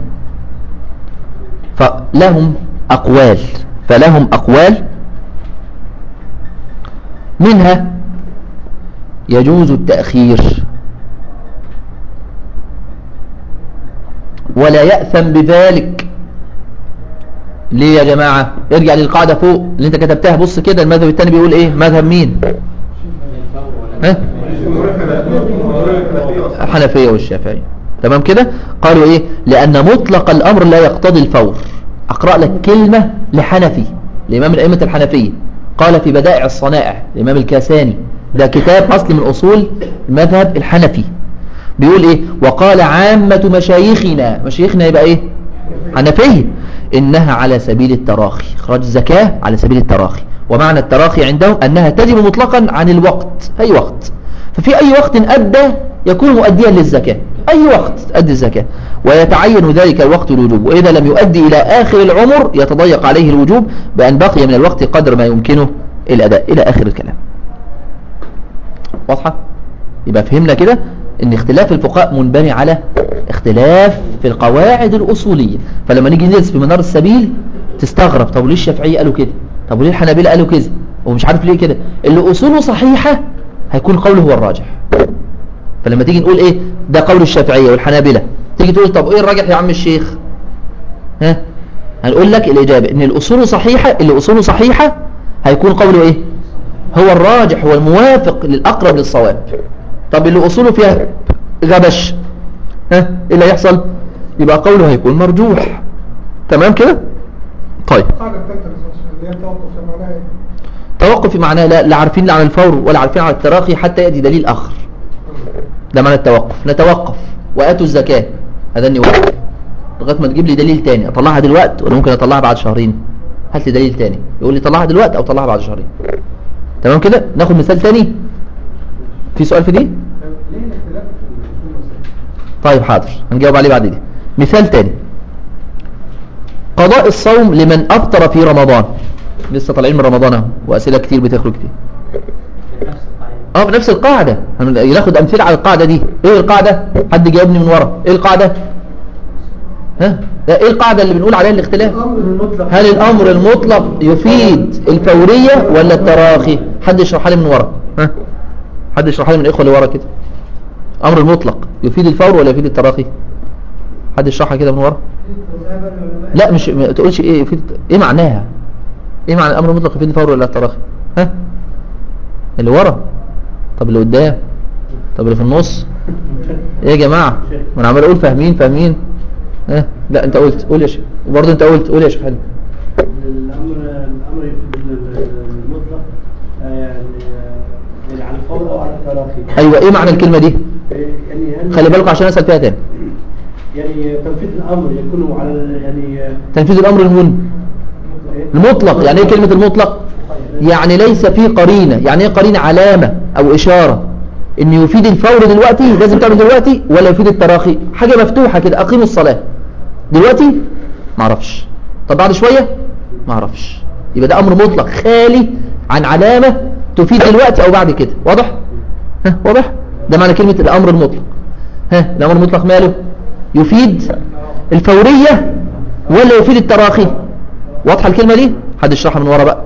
فلهم اقوال فلهم اقوال منها يجوز التأخير ولا يأثم بذلك ليه يا جماعة ارجع للقاعدة فوق اللي انت كتبتها بص كده المذهب التاني بيقول ايه مذهب مين ها الحنفية والشافعية تمام كده قالوا ايه لان مطلق الامر لا يقتضي الفور اقرأ لك كلمة لحنفي الامام الائمة الحنفية قال في بدائع الصنائع الامام الكاساني ده كتاب اصلي من اصول المذهب الحنفي بيقول ايه وقال عامة مشايخنا مشايخنا يبقى ايه حنفية انها على سبيل التراخي اخراج الزكاة على سبيل التراخي ومعنى التراخي عندهم انها تجب مطلقا عن الوقت اي وقت ففي اي وقت ادى يكون مؤديا للزكاة أي وقت تؤدي الزكاة ويتعين ذلك الوقت الوجوب وإذا لم يؤدي إلى آخر العمر يتضيق عليه الوجوب بأن بقي من الوقت قدر ما يمكنه الأداء إلى آخر الكلام واضحة؟ يبقى فهمنا كده ان اختلاف الفقهاء منبني على اختلاف في القواعد الأصولية فلما نيجي ندرس في منار السبيل تستغرب طب ليه الشافعية قالوا كده طب ليه الحنابلة قالوا كده ومش عارف ليه كده اللي أصوله صحيحة هيكون قوله هو الراجح فلما تيجي نقول ايه ده قول الشافعية والحنابلة تيجي تقول طب ايه الراجح يا عم الشيخ ها هنقول لك الإجابة ان الأصول صحيحة اللي أصوله صحيحة هيكون قوله ايه هو الراجح هو الموافق للأقرب للصواب طب اللي أصوله فيها غبش ها ايه اللي هيحصل يبقى قوله هيكون مرجوح تمام كده طيب القاعدة الثالثة اللي هي التوقف معناها ايه؟ توقف معناه لا, لا عارفين لا عن الفور ولا عارفين عن التراخي حتى يأتي دليل آخر ده معنى التوقف نتوقف وآتوا الزكاة هذا اني وقف لغايه ما تجيب لي دليل تاني اطلعها دلوقتي ولا ممكن اطلعها بعد شهرين هات لي دليل تاني يقول لي طلعها دلوقتي او طلعها بعد شهرين تمام كده ناخد مثال تاني في سؤال في دي ليه الاختلاف في الاصول والسنة؟ طيب حاضر هنجاوب عليه بعد دي مثال تاني قضاء الصوم لمن أفطر في رمضان لسه طالعين من رمضان اهو وأسئلة كتير بتخرج فيه اه بنفس القاعدة هن- ناخد أمثلة على القاعدة دي ايه القاعدة حد جاوبني من ورا ايه القاعدة ها ايه القاعدة اللي بنقول عليها الاختلاف الأمر المطلق هل الأمر المطلق يفيد الفورية ولا التراخي حد يشرحها لي من ورا ها حد يشرحها لي من الإخوة اللي ورا كده أمر المطلق يفيد الفور ولا يفيد التراخي حد يشرحها كده من ورا لا مش ما تقولش ايه يفيد ايه معناها ايه معنى الأمر المطلق يفيد الفور ولا التراخي ها اللي ورا طب اللي قدام طب اللي في النص ايه يا جماعة ما انا عمال اقول فاهمين فاهمين ها لا انت قلت قول يا شيخ وبرضه انت قلت قول يا شيخ حلو الامر الامر يفيد المطلق آه، يعني آه، يعني على الفور او على التراخي ايوه ايه معنى الكلمة دي يعني هل خلي بالكم عشان اسال فيها تاني يعني تنفيذ الامر يكون على ال- يعني آه، تنفيذ الامر المن المطلق يعني ايه كلمة المطلق يعني ليس فيه قرينة يعني ايه قرينة علامة او اشارة ان يفيد الفور دلوقتي لازم تعمل دلوقتي ولا يفيد التراخي حاجة مفتوحة كده اقيموا الصلاة دلوقتي معرفش طب بعد شوية معرفش يبقى ده امر مطلق خالي عن علامة تفيد دلوقتي او بعد كده واضح ها واضح ده معنى كلمة الامر المطلق ها الامر المطلق ماله يفيد الفورية ولا يفيد التراخي واضحة الكلمة دي حد يشرحها من ورا بقى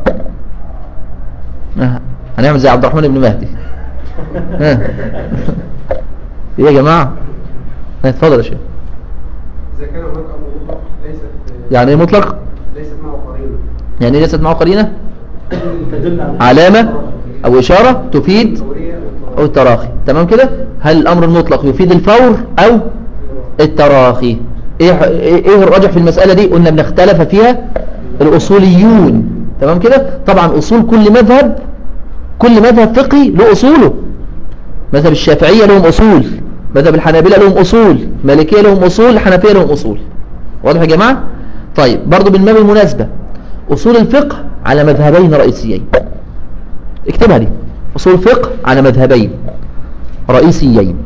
آه. هنعمل زي عبد الرحمن بن مهدي ها ايه يا جماعة ها، اتفضل يا شيخ إذا كان هناك أمر مطلق ليست يعني ايه مطلق ليست معه قرينة يعني ايه ليست معه قرينة تدل على علامة او اشارة تفيد فورية او التراخي تمام كده هل الامر المطلق يفيد الفور او التراخي ايه ايه إيه الراجح في المسألة دي قلنا بنختلف فيها الاصوليون تمام كده طبعا اصول كل مذهب كل مذهب فقهي له اصوله مذهب الشافعية لهم اصول مذهب الحنابلة لهم اصول مالكية لهم اصول الحنفية لهم اصول واضح يا جماعة طيب برضو بالمام المناسبة اصول الفقه على مذهبين رئيسيين اكتبها دي أصول فقه على مذهبين رئيسيين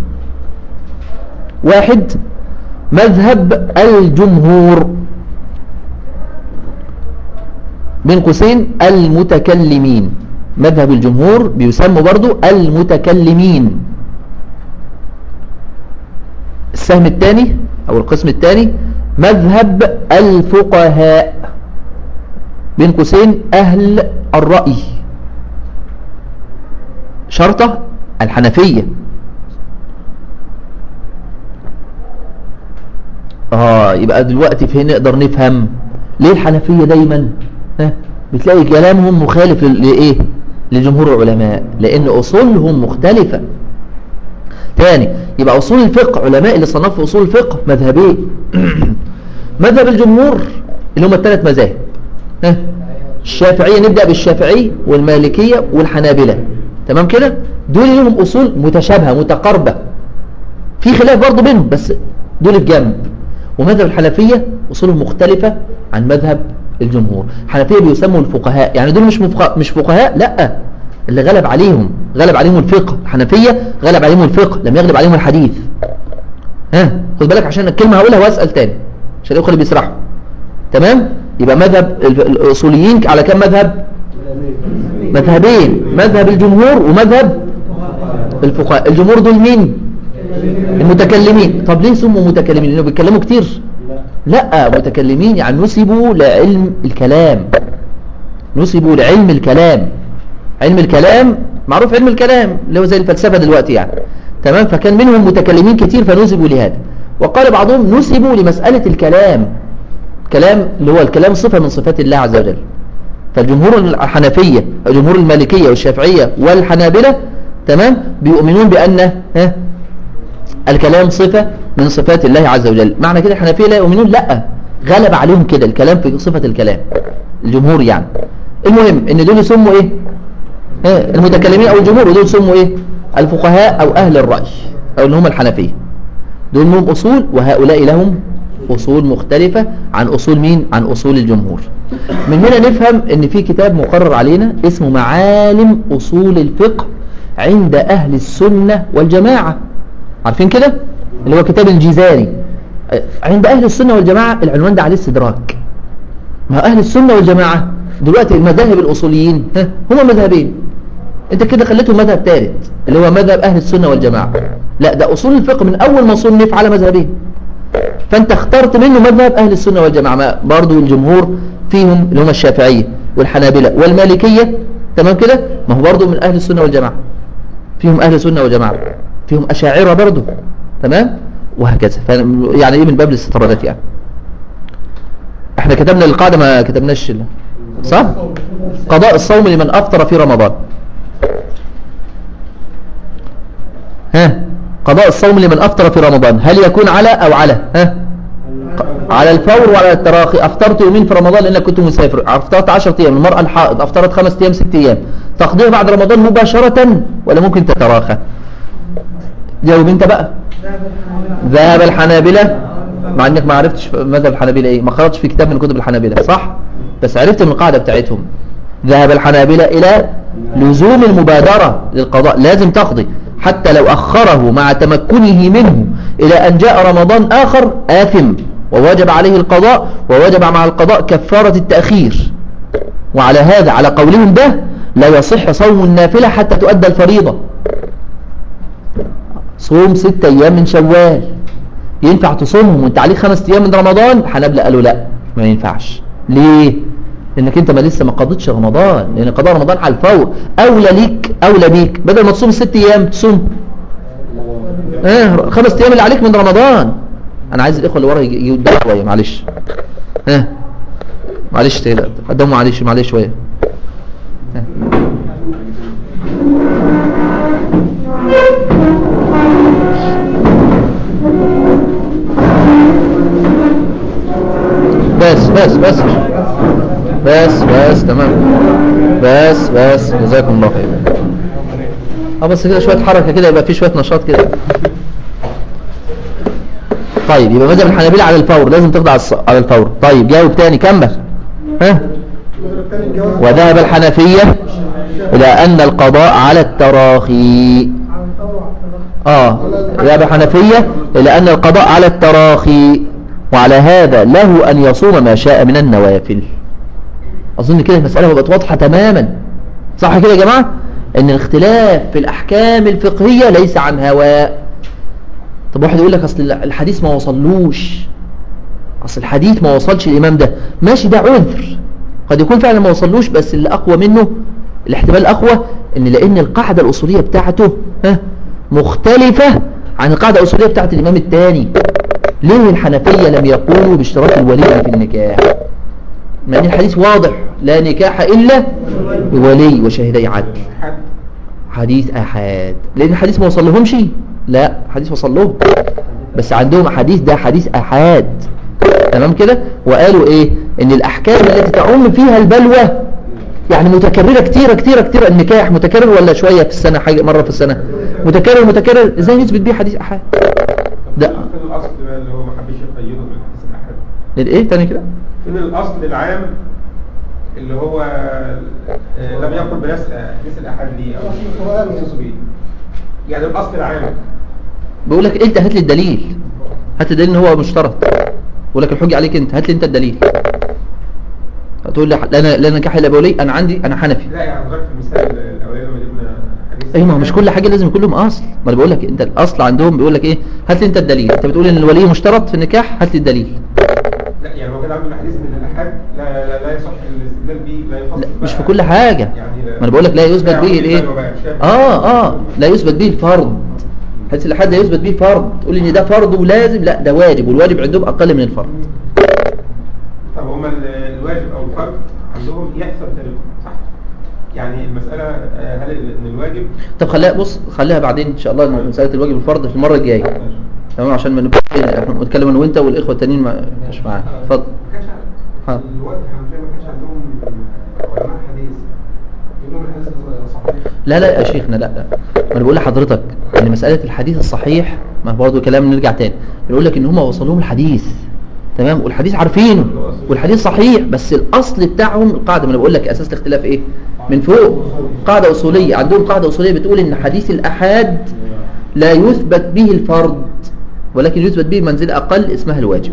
واحد مذهب الجمهور بين قوسين المتكلمين مذهب الجمهور بيسمى برضو المتكلمين السهم الثاني أو القسم الثاني مذهب الفقهاء بين قوسين أهل الرأي شرطة الحنفية اه يبقى دلوقتي في نقدر نفهم ليه الحنفية دايما ها بتلاقي كلامهم مخالف لل- لايه لجمهور العلماء لان اصولهم مختلفة تاني يبقى اصول الفقه علماء اللي صنفوا اصول الفقه مذهبين مذهب الجمهور اللي هم الثلاث مذاهب ها الشافعية نبدأ بالشافعي والمالكية والحنابلة تمام كده دول لهم أصول متشابهة متقاربة في خلاف برضه بينهم بس دول في جنب ومذهب الحنفية أصولهم مختلفة عن مذهب الجمهور الحنفية بيسموا الفقهاء يعني دول مش مفق... مش فقهاء لا اللي غلب عليهم غلب عليهم الفقه الحنفية غلب عليهم الفقه لم يغلب عليهم الحديث ها خد بالك عشان الكلمة هقولها واسأل تاني عشان الأخوة اللي بيسرحوا تمام يبقى مذهب ال- الأصوليين على كم مذهب مذهبين مذهب الجمهور ومذهب الفقهاء الجمهور دول مين المتكلمين طب ليه سموا متكلمين لانه بيتكلموا كتير لا لا متكلمين يعني نسبوا لعلم الكلام نسبوا لعلم الكلام علم الكلام معروف علم الكلام اللي هو زي الفلسفة دلوقتي يعني تمام فكان منهم متكلمين كتير فنسبوا لهذا وقال بعضهم نسبوا لمسألة الكلام كلام اللي هو الكلام صفة من صفات الله عز وجل فالجمهور الحنفية الجمهور المالكية والشافعية والحنابلة تمام بيؤمنون بأن ها الكلام صفة من صفات الله عز وجل معنى كده الحنفية لا يؤمنون لا غلب عليهم كده الكلام في صفة الكلام الجمهور يعني المهم ان دول يسموا ايه ها، المتكلمين او الجمهور ودول يسموا ايه الفقهاء او اهل الرأي او اللي هم الحنفية دول لهم اصول وهؤلاء لهم اصول مختلفة عن اصول مين عن اصول الجمهور من هنا نفهم ان في كتاب مقرر علينا اسمه معالم اصول الفقه عند اهل السنة والجماعة عارفين كده اللي هو كتاب الجيزاني عند اهل السنة والجماعة العنوان ده عليه استدراك ما اهل السنة والجماعة دلوقتي المذاهب الاصوليين ها هما مذهبين انت كده خليته مذهب ثالث اللي هو مذهب اهل السنة والجماعة لا ده اصول الفقه من اول ما صنف على مذهبين فانت اخترت منه مذهب اهل السنة والجماعة ما برضو الجمهور فيهم اللي هم الشافعية والحنابلة والمالكية تمام كده ما هو برضو من اهل السنة والجماعة فيهم اهل السنة والجماعة فيهم اشاعرة برضو تمام وهكذا ف- يعني ايه من باب الاستطرادات يعني احنا كتبنا القاعدة ما كتبناش ال- صح قضاء الصوم لمن افطر في رمضان ها قضاء الصوم لمن افطر في رمضان هل يكون على او على ها على الفور وعلى التراخي افطرت يومين في رمضان لانك كنت مسافر افطرت 10 ايام المرأة الحائض افطرت خمس ايام ست ايام تقضيها بعد رمضان مباشرة ولا ممكن تتراخى جاوب انت بقى ذهب الحنابلة مع انك ما عرفتش مذهب الحنابلة ايه ما خرجتش في كتاب من كتب الحنابلة صح بس عرفت من القاعدة بتاعتهم ذهب الحنابلة الى لزوم المبادرة للقضاء لازم تقضي حتى لو اخره مع تمكنه منه الى ان جاء رمضان اخر آثم ووجب عليه القضاء ووجب مع القضاء كفارة التأخير وعلى هذا على قولهم ده لا يصح صوم النافلة حتى تؤدى الفريضة صوم ست ايام من شوال ينفع تصومهم وانت عليك خمس ايام من رمضان حنابلة قالوا لا ما ينفعش ليه لانك انت ما لسه ما قضيتش رمضان لان قضاء رمضان على الفور اولى ليك اولى بيك بدل ما تصوم الست ايام تصوم اه خمس ايام اللي عليك من رمضان انا عايز الاخوه اللي ورا يجي- يجوا قدام شويه معلش ها معلش تقلق قداموا معلش معلش شويه ها. بس بس بس بس بس تمام بس بس جزاكم الله خير اه بس كده شويه حركه كده يبقى في شويه نشاط كده طيب يبقى مذهب الحنابلة على الفور لازم تخضع على الص- على الفور طيب جاوب تاني كمل ها وذهب الحنفية إلى أن القضاء على التراخي آه ذهب الحنفية إلى أن القضاء على التراخي وعلى هذا له أن يصوم ما شاء من النوافل أظن كده المسألة بقت واضحة تماما صح كده يا جماعة أن الاختلاف في الأحكام الفقهية ليس عن هواء طب واحد يقول لك أصل الحديث ما وصلوش أصل الحديث ما وصلش الإمام ده ماشي ده عذر قد يكون فعلا ما وصلوش بس اللي أقوى منه الاحتمال الأقوى ان لأن القاعدة الأصولية بتاعته ها مختلفة عن القاعدة الأصولية بتاعت الإمام الثاني ليه الحنفية لم يقولوا باشتراط الولي في النكاح مع ان الحديث واضح لا نكاح إلا بولي وشهدي عدل حديث أحد لأن الحديث ما وصل لهمش لا حديث وصل لهم بس عندهم حديث ده حديث أحد تمام كده وقالوا ايه ان الاحكام التي تعم فيها البلوى يعني متكررة كتيرة كتيرة كتيرة النكاح متكرر ولا شوية في السنة حاجة مرة في السنة متكرر متكرر ازاي نثبت بيه حديث احد ده فين الاصل بقى اللي هو ما حبش يقيده بالحديث الاحاد الايه تاني كده فين الاصل العام اللي هو آه، لم يقل بنفس حديث الأحد لي أو القرآن. يخص به. يعني الأصل العام بيقول لك انت هات لي الدليل هات الدليل ان هو مشترط بيقول لك الحجة عليك انت هات لي انت الدليل هتقول لي لا انا لا نكاح الا بولي انا عندي انا حنفي لا يعني حضرتك في المثال الأولاني لما جبنا حديث ايوه ما هو مش كل حاجه لازم يكون لهم اصل ما انا بقول لك انت الاصل عندهم بيقول لك ايه هات لي انت الدليل انت بتقول ان الولي مشترط في النكاح هات لي الدليل لا يعني هو كده عنده الحديث من الأحد لا لا, لا يصح الاستدلال به لا يخص لا مش بقى- في كل حاجه يعني لا- ما انا بقول لك لا يثبت لا به يعود الايه للبلوى بقى، مش فاهم. اه اه لا يثبت به الفرض حديث الحد لا يثبت به فرض تقول لي ان ده فرض ولازم لا ده واجب والواجب عندهم اقل من الفرض طب هما ال- الواجب او الفرض عندهم يحصل تاريخه صح يعني المسألة آه، هل ال- ان الواجب طب خليها بص خليها بعدين ان شاء الله مساله الواجب والفرض في المره الجايه تمام عشان ما نبقى احنا بنتكلم انا وانت والاخوه التانيين ما مش معانا اتفضل ما كانش ها. الوقت الحنفية ما كانش عندهم علماء حديث يقول لهم الحديث ده صحيح لا لا يا شيخنا لا لا ما انا بقول لحضرتك ان مساله الحديث الصحيح ما هو برضه كلام نرجع تاني بنقول لك ان هم وصلوهم الحديث تمام والحديث عارفينه والحديث صحيح بس الاصل بتاعهم القاعده ما انا بقول لك اساس الاختلاف ايه من فوق قاعده اصوليه عندهم قاعده اصوليه بتقول ان حديث الاحاد لا يثبت به الفرض ولكن يثبت به منزله اقل اسمها الواجب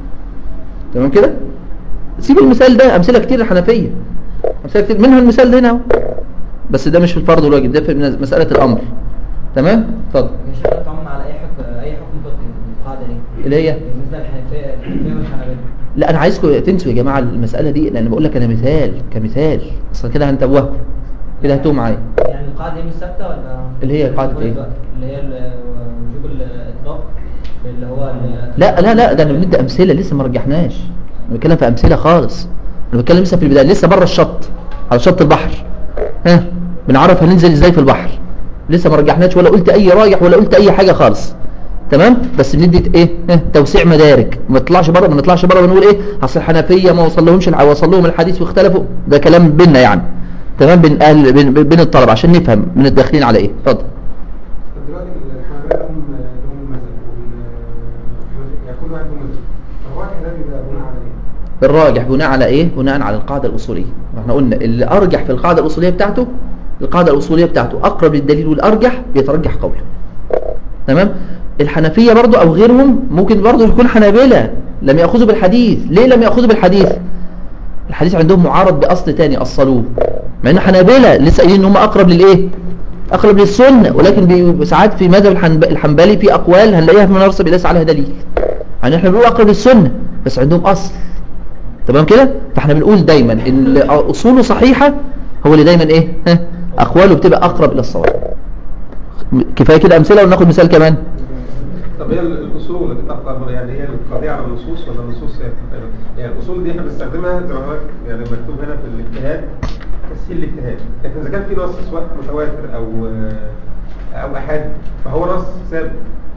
تمام كده سيب المثال ده امثله كتير الحنفيه امثله كتير منها المثال ده هنا اهو بس ده مش في الفرض والواجب ده في مساله الامر تمام اتفضل مش هيقدر تعمم على اي حكم اي حكم فقهي القاعده دي اللي هي بالنسبه للحنفيه الحنفيه والحنابلة لا انا عايزكم تنسوا يا جماعه المساله دي لان بقول لك انا مثال كمثال اصلا كده هنتوهكم كده هتوه معايا يعني القاعده دي مش ثابته ولا اللي هي قاعدة ايه؟ اللي هي ال- وجوب الاطلاق اللي هو ال- لا لا لا ده انا بندي امثله لسه ما رجحناش انا بتكلم في امثله خالص انا بتكلم لسه في البدايه لسه بره الشط على شط البحر ها بنعرف هننزل ازاي في البحر لسه ما رجحناش ولا قلت اي رايح ولا قلت اي حاجه خالص تمام بس بندي ايه ها توسيع مدارك ما نطلعش بره ما نطلعش بره ونقول ايه اصل الحنفيه ما وصل لهمش الع- وصل لهم الحديث واختلفوا ده كلام بينا يعني تمام بين اهل بين, بين الطلبه عشان نفهم من الداخلين على ايه اتفضل طب دلوقتي الحنابلة لهم لهم مذهب والحنفية يعني كل واحد له مذهب فالواحد ده بيبقى بناء على ايه؟ الراجح بناء على ايه بناء على القاعده الاصوليه احنا قلنا اللي ارجح في القاعده الاصوليه بتاعته القاعده الاصوليه بتاعته اقرب للدليل والارجح بيترجح قوله تمام الحنفيه برضو او غيرهم ممكن برضو يكون حنابلة لم ياخذوا بالحديث ليه لم ياخذوا بالحديث الحديث عندهم معارض باصل تاني اصلوه مع ان حنابلة لسه قايلين ان هم اقرب للايه اقرب للسنه ولكن بي- ساعات في مذهب الحنب- الحنبلي في اقوال هنلاقيها في منارسه ليس عليها دليل يعني احنا بنقول اقرب للسنه بس عندهم اصل تمام كده فاحنا بنقول دايما ان اللي اصوله صحيحه هو اللي دايما ايه ها اقواله بتبقى اقرب الى الصواب كفايه كده امثله وناخد مثال كمان طب هي الاصول اللي تتاخر يعني هي القضيه على النصوص ولا النصوص هي يعني الاصول دي احنا بنستخدمها زي ما حضرتك يعني مكتوب هنا في الاجتهاد تسهيل الاجتهاد لكن اذا كان في نص سواء متواتر او او احاد فهو نص ثابت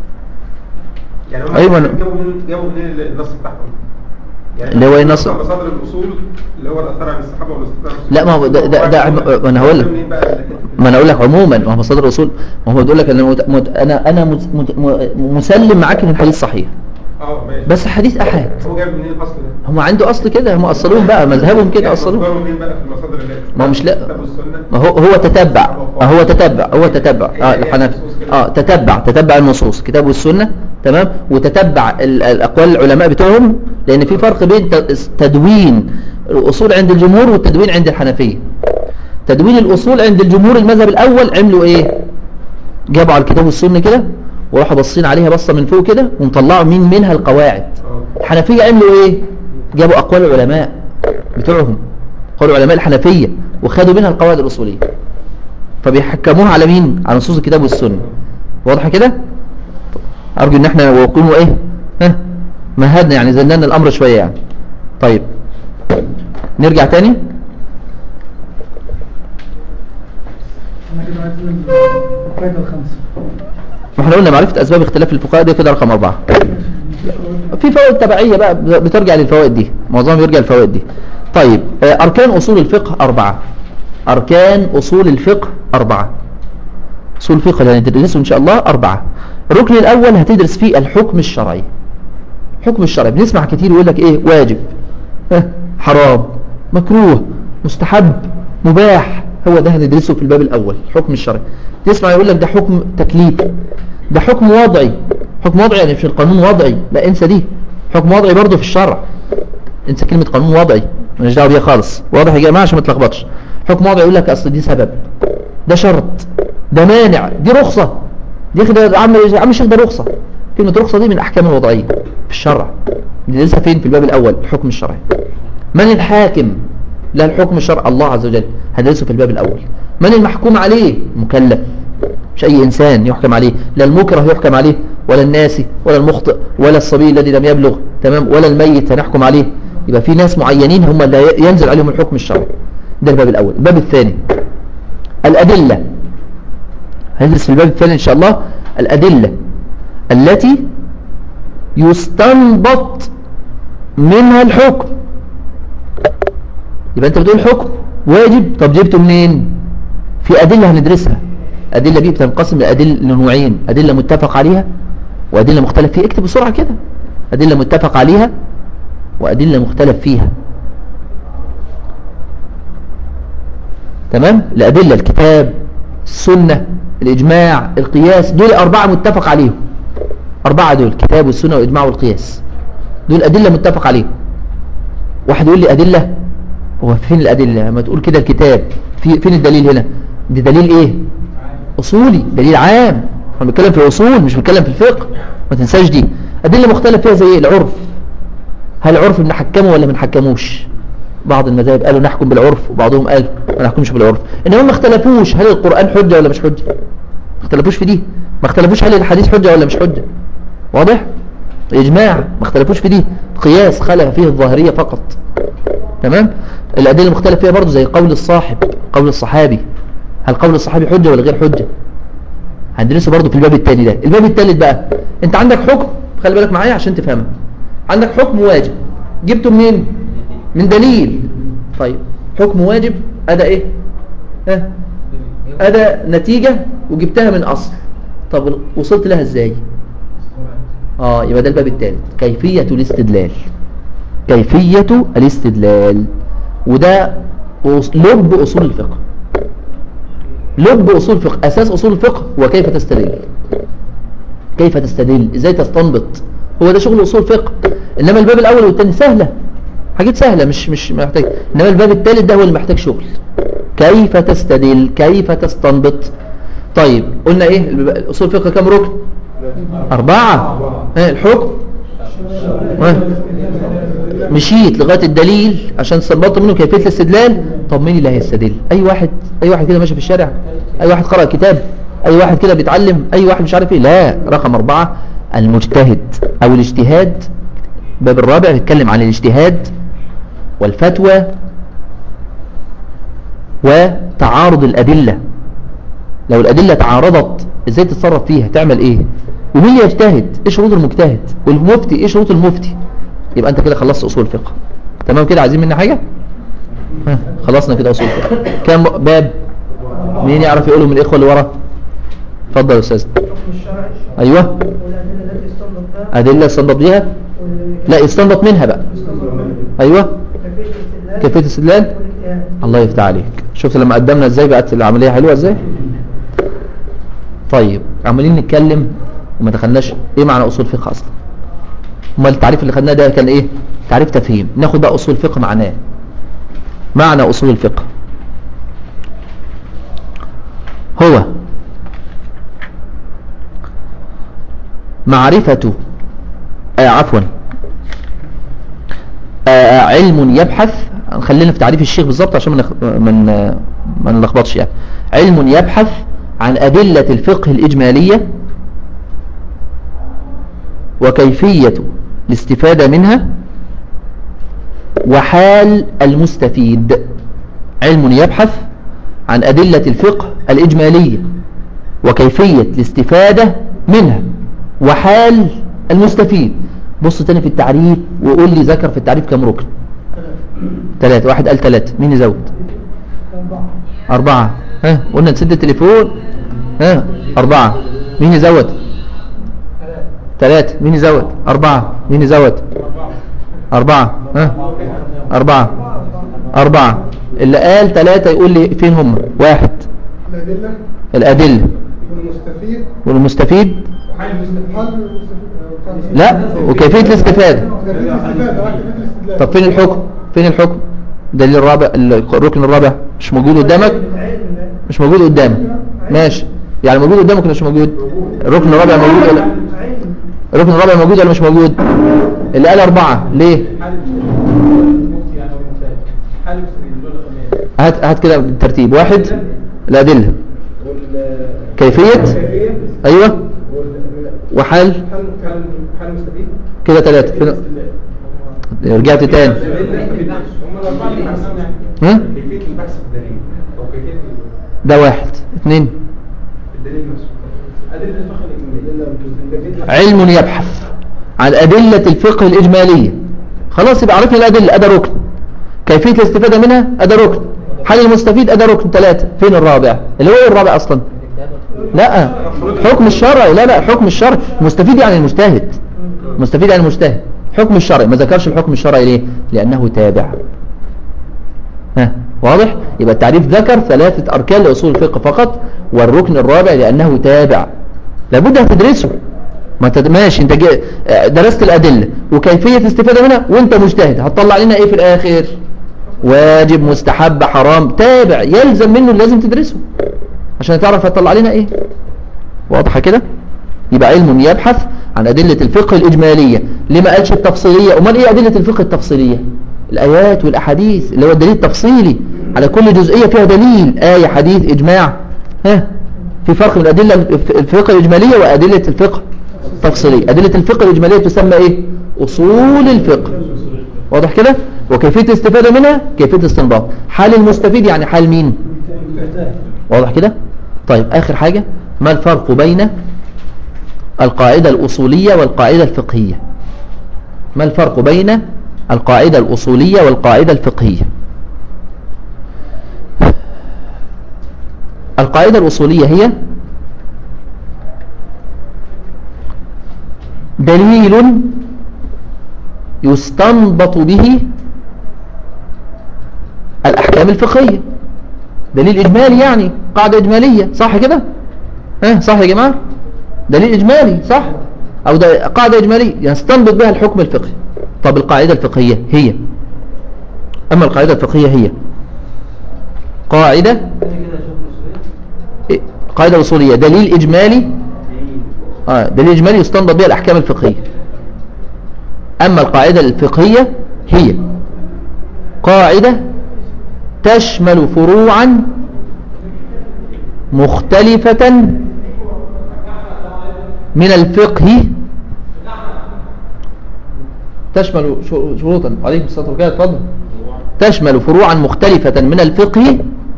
يعني هم أيوة. جابوا منين جابوا منين النص بتاعهم يعني اللي هو إيه النص؟ مصادر الاصول اللي هو الاثار عن الصحابه والاستقرار لا ما هو ده ده, ده عم- ما انا هقول لك ما انا اقول لك عموما ما هو مصادر الاصول ما هو بيقول لك انا مت... مت... انا انا مت... مت... م- مسلم معاك ان الحديث صحيح اه ماشي بس حديث احاد هو جاب منين الاصل ده؟ هم عنده اصل كده هم اصلوهم بقى مذهبهم كده يعني اصلوهم مصدره منين بقى في المصادر اللي ما هو مش لا الكتاب والسنة؟ ما هو هو تتبع ما هو تتبع هو تتبع اه الحنفي اه تتبع تتبع النصوص كتاب والسنه تمام وتتبع ال- الاقوال العلماء بتوعهم لان في فرق بين ت- تدوين الاصول عند الجمهور والتدوين عند الحنفيه تدوين الاصول عند الجمهور المذهب الاول عملوا ايه جابوا على الكتاب والسنه كده وراحوا باصين عليها بصه من فوق كده ومطلعوا مين منها القواعد اه الحنفية عملوا ايه جابوا اقوال العلماء بتوعهم اقوال علماء الحنفية وخدوا منها القواعد الاصولية فبيحكموها على مين على نصوص الكتاب والسنة واضح كده ارجو ان احنا وقوموا ايه ها مهدنا يعني زلنا الامر شوية يعني طيب نرجع تاني احنا كده عايزين القاعدة الخامسة ما احنا قلنا معرفة اسباب اختلاف الفقهاء دي كده رقم اربعة في فوائد تبعية بقى بترجع للفوائد دي معظمها بيرجع للفوائد دي طيب آه، أركان أصول الفقه أربعة أركان أصول الفقه أربعة أصول الفقه اللي هندرسه إن شاء الله أربعة الركن الأول هتدرس فيه الحكم الشرعي الحكم الشرعي بنسمع كتير يقول لك إيه واجب آه، حرام مكروه مستحب مباح هو ده هندرسه في الباب الأول الحكم الشرعي تسمع يقول لك ده حكم تكليف ده حكم وضعي حكم وضعي يعني مش القانون وضعي لا انسى دي حكم وضعي برضه في الشرع انسى كلمة قانون وضعي مالناش دعوه بيها خالص واضح يا جماعه عشان ما تلخبطش حكم وضعي يقول لك اصل دي سبب ده شرط ده مانع دي رخصة دي كده عم عم الشيخ ده رخصة كلمة رخصة دي من احكام الوضعية في الشرع ندرسها فين في الباب الاول الحكم الشرعي من الحاكم لا الحكم الشرعي الله عز وجل هندرسه في الباب الاول من المحكوم عليه مكلف مش اي انسان يحكم عليه لا المكره يحكم عليه ولا الناسي ولا المخطئ ولا الصبي الذي لم يبلغ تمام ولا الميت هنحكم عليه يبقى في ناس معينين هم اللي ينزل عليهم الحكم الشرعي ده الباب الاول الباب الثاني الادله هندرس في الباب الثاني ان شاء الله الادله التي يستنبط منها الحكم يبقى انت بتقول حكم واجب طب جبته منين في ادله هندرسها الادله دي بتنقسم لادله لنوعين ادله متفق عليها وادله مختلف فيها اكتب بسرعه كده ادله متفق عليها وادله مختلف فيها تمام الادله الكتاب السنه الاجماع القياس دول اربعه متفق عليهم اربعه دول الكتاب والسنه والاجماع والقياس دول ادله متفق عليهم واحد يقول لي ادله هو فين الادله لما تقول كده الكتاب في فين الدليل هنا دي دليل ايه اصولي دليل عام احنا بنتكلم في الاصول مش بنتكلم في الفقه ما تنساش دي ادله مختلف فيها زي ايه العرف هل العرف بنحكمه ولا ما نحكموش بعض المذاهب قالوا نحكم بالعرف وبعضهم قال ما نحكمش بالعرف انما ما اختلفوش هل القرآن حجة ولا مش حجة ما اختلفوش في دي ما اختلفوش هل الحديث حجة ولا مش حجة واضح اجماع ما اختلفوش في دي قياس خلف فيه الظاهرية فقط تمام الأدلة المختلف فيها برضه زي قول الصاحب قول الصحابي هل قول الصحابي حجة ولا غير حجة هندرسه برضه في الباب الثاني ده الباب الثالث بقى انت عندك حكم خلي بالك معايا عشان تفهمها عندك حكم واجب جبته منين من دليل طيب حكم واجب ادى ايه ها ادى نتيجة وجبتها من اصل طب وصلت لها ازاي اه يبقى ده الباب الثالث كيفية الاستدلال كيفية الاستدلال وده أص- لب اصول الفقه لب اصول الفقه اساس اصول الفقه هو كيف تستدل كيف تستدل ازاي تستنبط هو ده شغل اصول فقه انما الباب الاول والثاني سهله حاجات سهله مش مش محتاج انما الباب الثالث ده هو اللي محتاج شغل كيف تستدل كيف تستنبط طيب قلنا ايه الب- اصول الفقه كم ركن اربعه ايه الحكم ها؟ مشيت لغايه الدليل عشان استنبطت منه كيفيه الاستدلال طب مين اللي هيستدل اي واحد اي واحد كده ماشي في الشارع اي واحد قرأ كتاب اي واحد كده بيتعلم اي واحد مش عارف ايه لا رقم أربعة المجتهد او الاجتهاد باب الرابع بيتكلم عن الاجتهاد والفتوى وتعارض الأدلة لو الأدلة تعارضت ازاي تتصرف فيها تعمل ايه ومين اللي يجتهد ايه شروط المجتهد والمفتي ايه شروط المفتي يبقى انت كده خلصت اصول الفقه تمام كده عايزين مني حاجة ها خلصنا كده اصول الفقه كام باب مين يعرف يقوله من الاخوة اللي ورا اتفضل يا استاذ ايوه والأدلة التي استنبط بها ادلة استنبط بيها لا يستنبط منها بقى ايوه كيفية الاستدلال كيفية الاستدلال والاجتهاد الله يفتح عليك شفت لما قدمنا ازاي بقت العملية حلوة ازاي طيب عمالين نتكلم وما دخلناش ايه معنى اصول فقه اصلا امال التعريف اللي خدناه ده كان ايه تعريف تفهيم ناخد بقى اصول فقه معناه معنى اصول الفقه هو معرفة آه عفوا آه علم يبحث خلينا في تعريف الشيخ بالظبط عشان ما نخ- من ما نلخبطش يعني علم يبحث عن أدلة الفقه الإجمالية وكيفية الاستفادة منها وحال المستفيد علم يبحث عن أدلة الفقه الإجمالية وكيفية الاستفادة منها وحال المستفيد بص تاني في التعريف وقول لي ذكر في التعريف كم ركن ثلاثة واحد قال ثلاثة مين يزود أربعة ها قلنا نسد التليفون ها أربعة مين يزود ثلاثة مين يزود أربعة مين يزود أربعة ها أربعة أربعة اللي قال ثلاثة يقول لي فين هم واحد الأدلة الأدلة والمستفيد والمستفيد وحل المستفيد لا وكيفية الاستفادة كيفية الاستفادة آه، كيفية الاستدلال طب فين الحكم فين الحكم الدليل الرابع الركن الرابع مش موجود قدامك مش موجود قدامك ماشي يعني موجود قدامك ولا مش موجود الركن الرابع موجود ولا الركن الرابع موجود ولا مش موجود اللي قال أربعة ليه هات هات كده بالترتيب واحد الأدلة كيفية أيوة وحل حل مستفيد كده ثلاثة فين- رجعت تاني ها كيفية البحث في الدليل أو كيفية ده واحد اثنين الدليل نفسه أدلة الفقه الإجمالية علم يبحث عن أدلة الفقه الإجمالية خلاص يبقى عرفنا الأدلة أدا ركن كيفية الاستفادة منها أدا ركن حل المستفيد أدا ركن ثلاثة فين الرابع اللي هو إيه الرابع أصلا لا حكم الشرعي لا لا حكم الشرعي المستفيد يعني المجتهد مستفيد يعني المجتهد حكم الشرعي ما ذكرش الحكم الشرعي ليه لأنه تابع ها واضح يبقى التعريف ذكر ثلاثة أركان لأصول الفقه فقط والركن الرابع لأنه تابع لابد هتدرسه ما انت ماشي انت جي- اه درست الأدلة وكيفية الاستفادة منها وانت مجتهد هتطلع لنا ايه في الآخر واجب مستحب حرام تابع يلزم منه اللي لازم تدرسه عشان تعرف هتطلع لنا ايه واضحة كده يبقى علم يبحث عن أدلة الفقه الإجمالية لما قالش التفصيلية أمال إيه أدلة الفقه التفصيلية الآيات والأحاديث اللي هو الدليل التفصيلي على كل جزئية فيها دليل آية حديث إجماع ها في فرق بين أدلة الف- الفقه الإجمالية وأدلة الفقه التفصيلية أدلة الفقه الإجمالية تسمى إيه أصول الفقه واضح كده وكيفية الاستفادة منها كيفية الاستنباط حال المستفيد يعني حال مين واضح كده طيب آخر حاجة ما الفرق بين القاعدة الأصولية والقاعدة الفقهية ما الفرق بين القاعدة الأصولية والقاعدة الفقهية القاعدة الأصولية هي دليل يستنبط به الأحكام الفقهية دليل إجمالي يعني قاعدة إجمالية صح كده ها صح يا جماعة دليل إجمالي صح أو ده قاعدة إجمالية يستنبط بها الحكم الفقهي طب القاعدة الفقهية هي أما القاعدة الفقهية هي قاعدة إيه؟ قاعدة أصولية دليل إجمالي آه دليل إجمالي يستنبط بها الأحكام الفقهية أما القاعدة الفقهية هي قاعدة تشمل فروعا مختلفة من الفقه تشمل شو- شروطا عليكم الصلاة والسلام اتفضل تشمل فروعا مختلفة من الفقه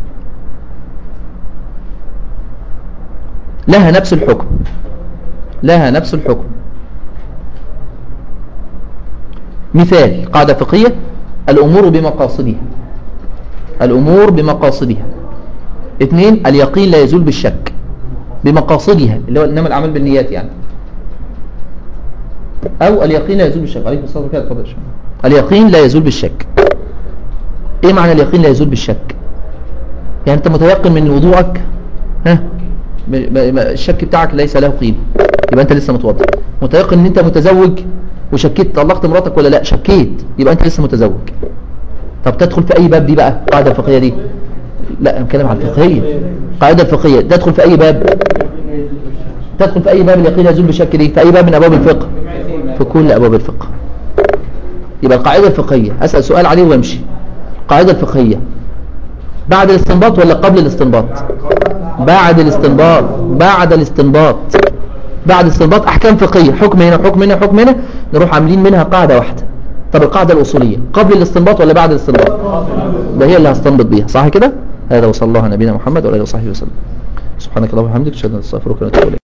لها نفس الحكم لها نفس الحكم مثال قاعدة فقهية الأمور بمقاصدها الأمور بمقاصدها اثنين اليقين لا يزول بالشك بمقاصدها اللي هو إنما الأعمال بالنيات يعني أو اليقين لا يزول بالشك عليكم الصلاة والسلام اتفضل يا شيخ. اليقين لا يزول بالشك ايه معنى اليقين لا يزول بالشك يعني انت متيقن من وضوءك ها ب- ب- ب- الشك بتاعك ليس له قيمة يبقى انت لسه متوضع متيقن ان انت متزوج وشكيت طلقت مراتك ولا لا شكيت يبقى انت لسه متزوج طب تدخل في اي باب دي بقى القاعدة الفقهية دي لا انا بتكلم عن الفقهية القاعدة الفقهية تدخل في اي باب تدخل في اي باب اليقين لا يزول بالشك دي في اي باب من ابواب الفقه في كل ابواب الفقه يبقى القاعدة الفقهية اسأل سؤال عليه وامشي القاعدة الفقهية بعد الاستنباط ولا قبل الاستنباط بعد الاستنباط بعد الاستنباط بعد الاستنباط احكام فقهية حكم هنا حكم هنا حكم هنا نروح عاملين منها قاعدة واحدة طب القاعدة الأصولية قبل الاستنباط ولا بعد الاستنباط ده هي اللي هستنبط بيها صح كده هذا وصلى الله على نبينا محمد وعلى اله وصحبه وسلم سبحانك اللهم وبحمدك اشهد ان لا اله الا انت استغفرك واتوب اليك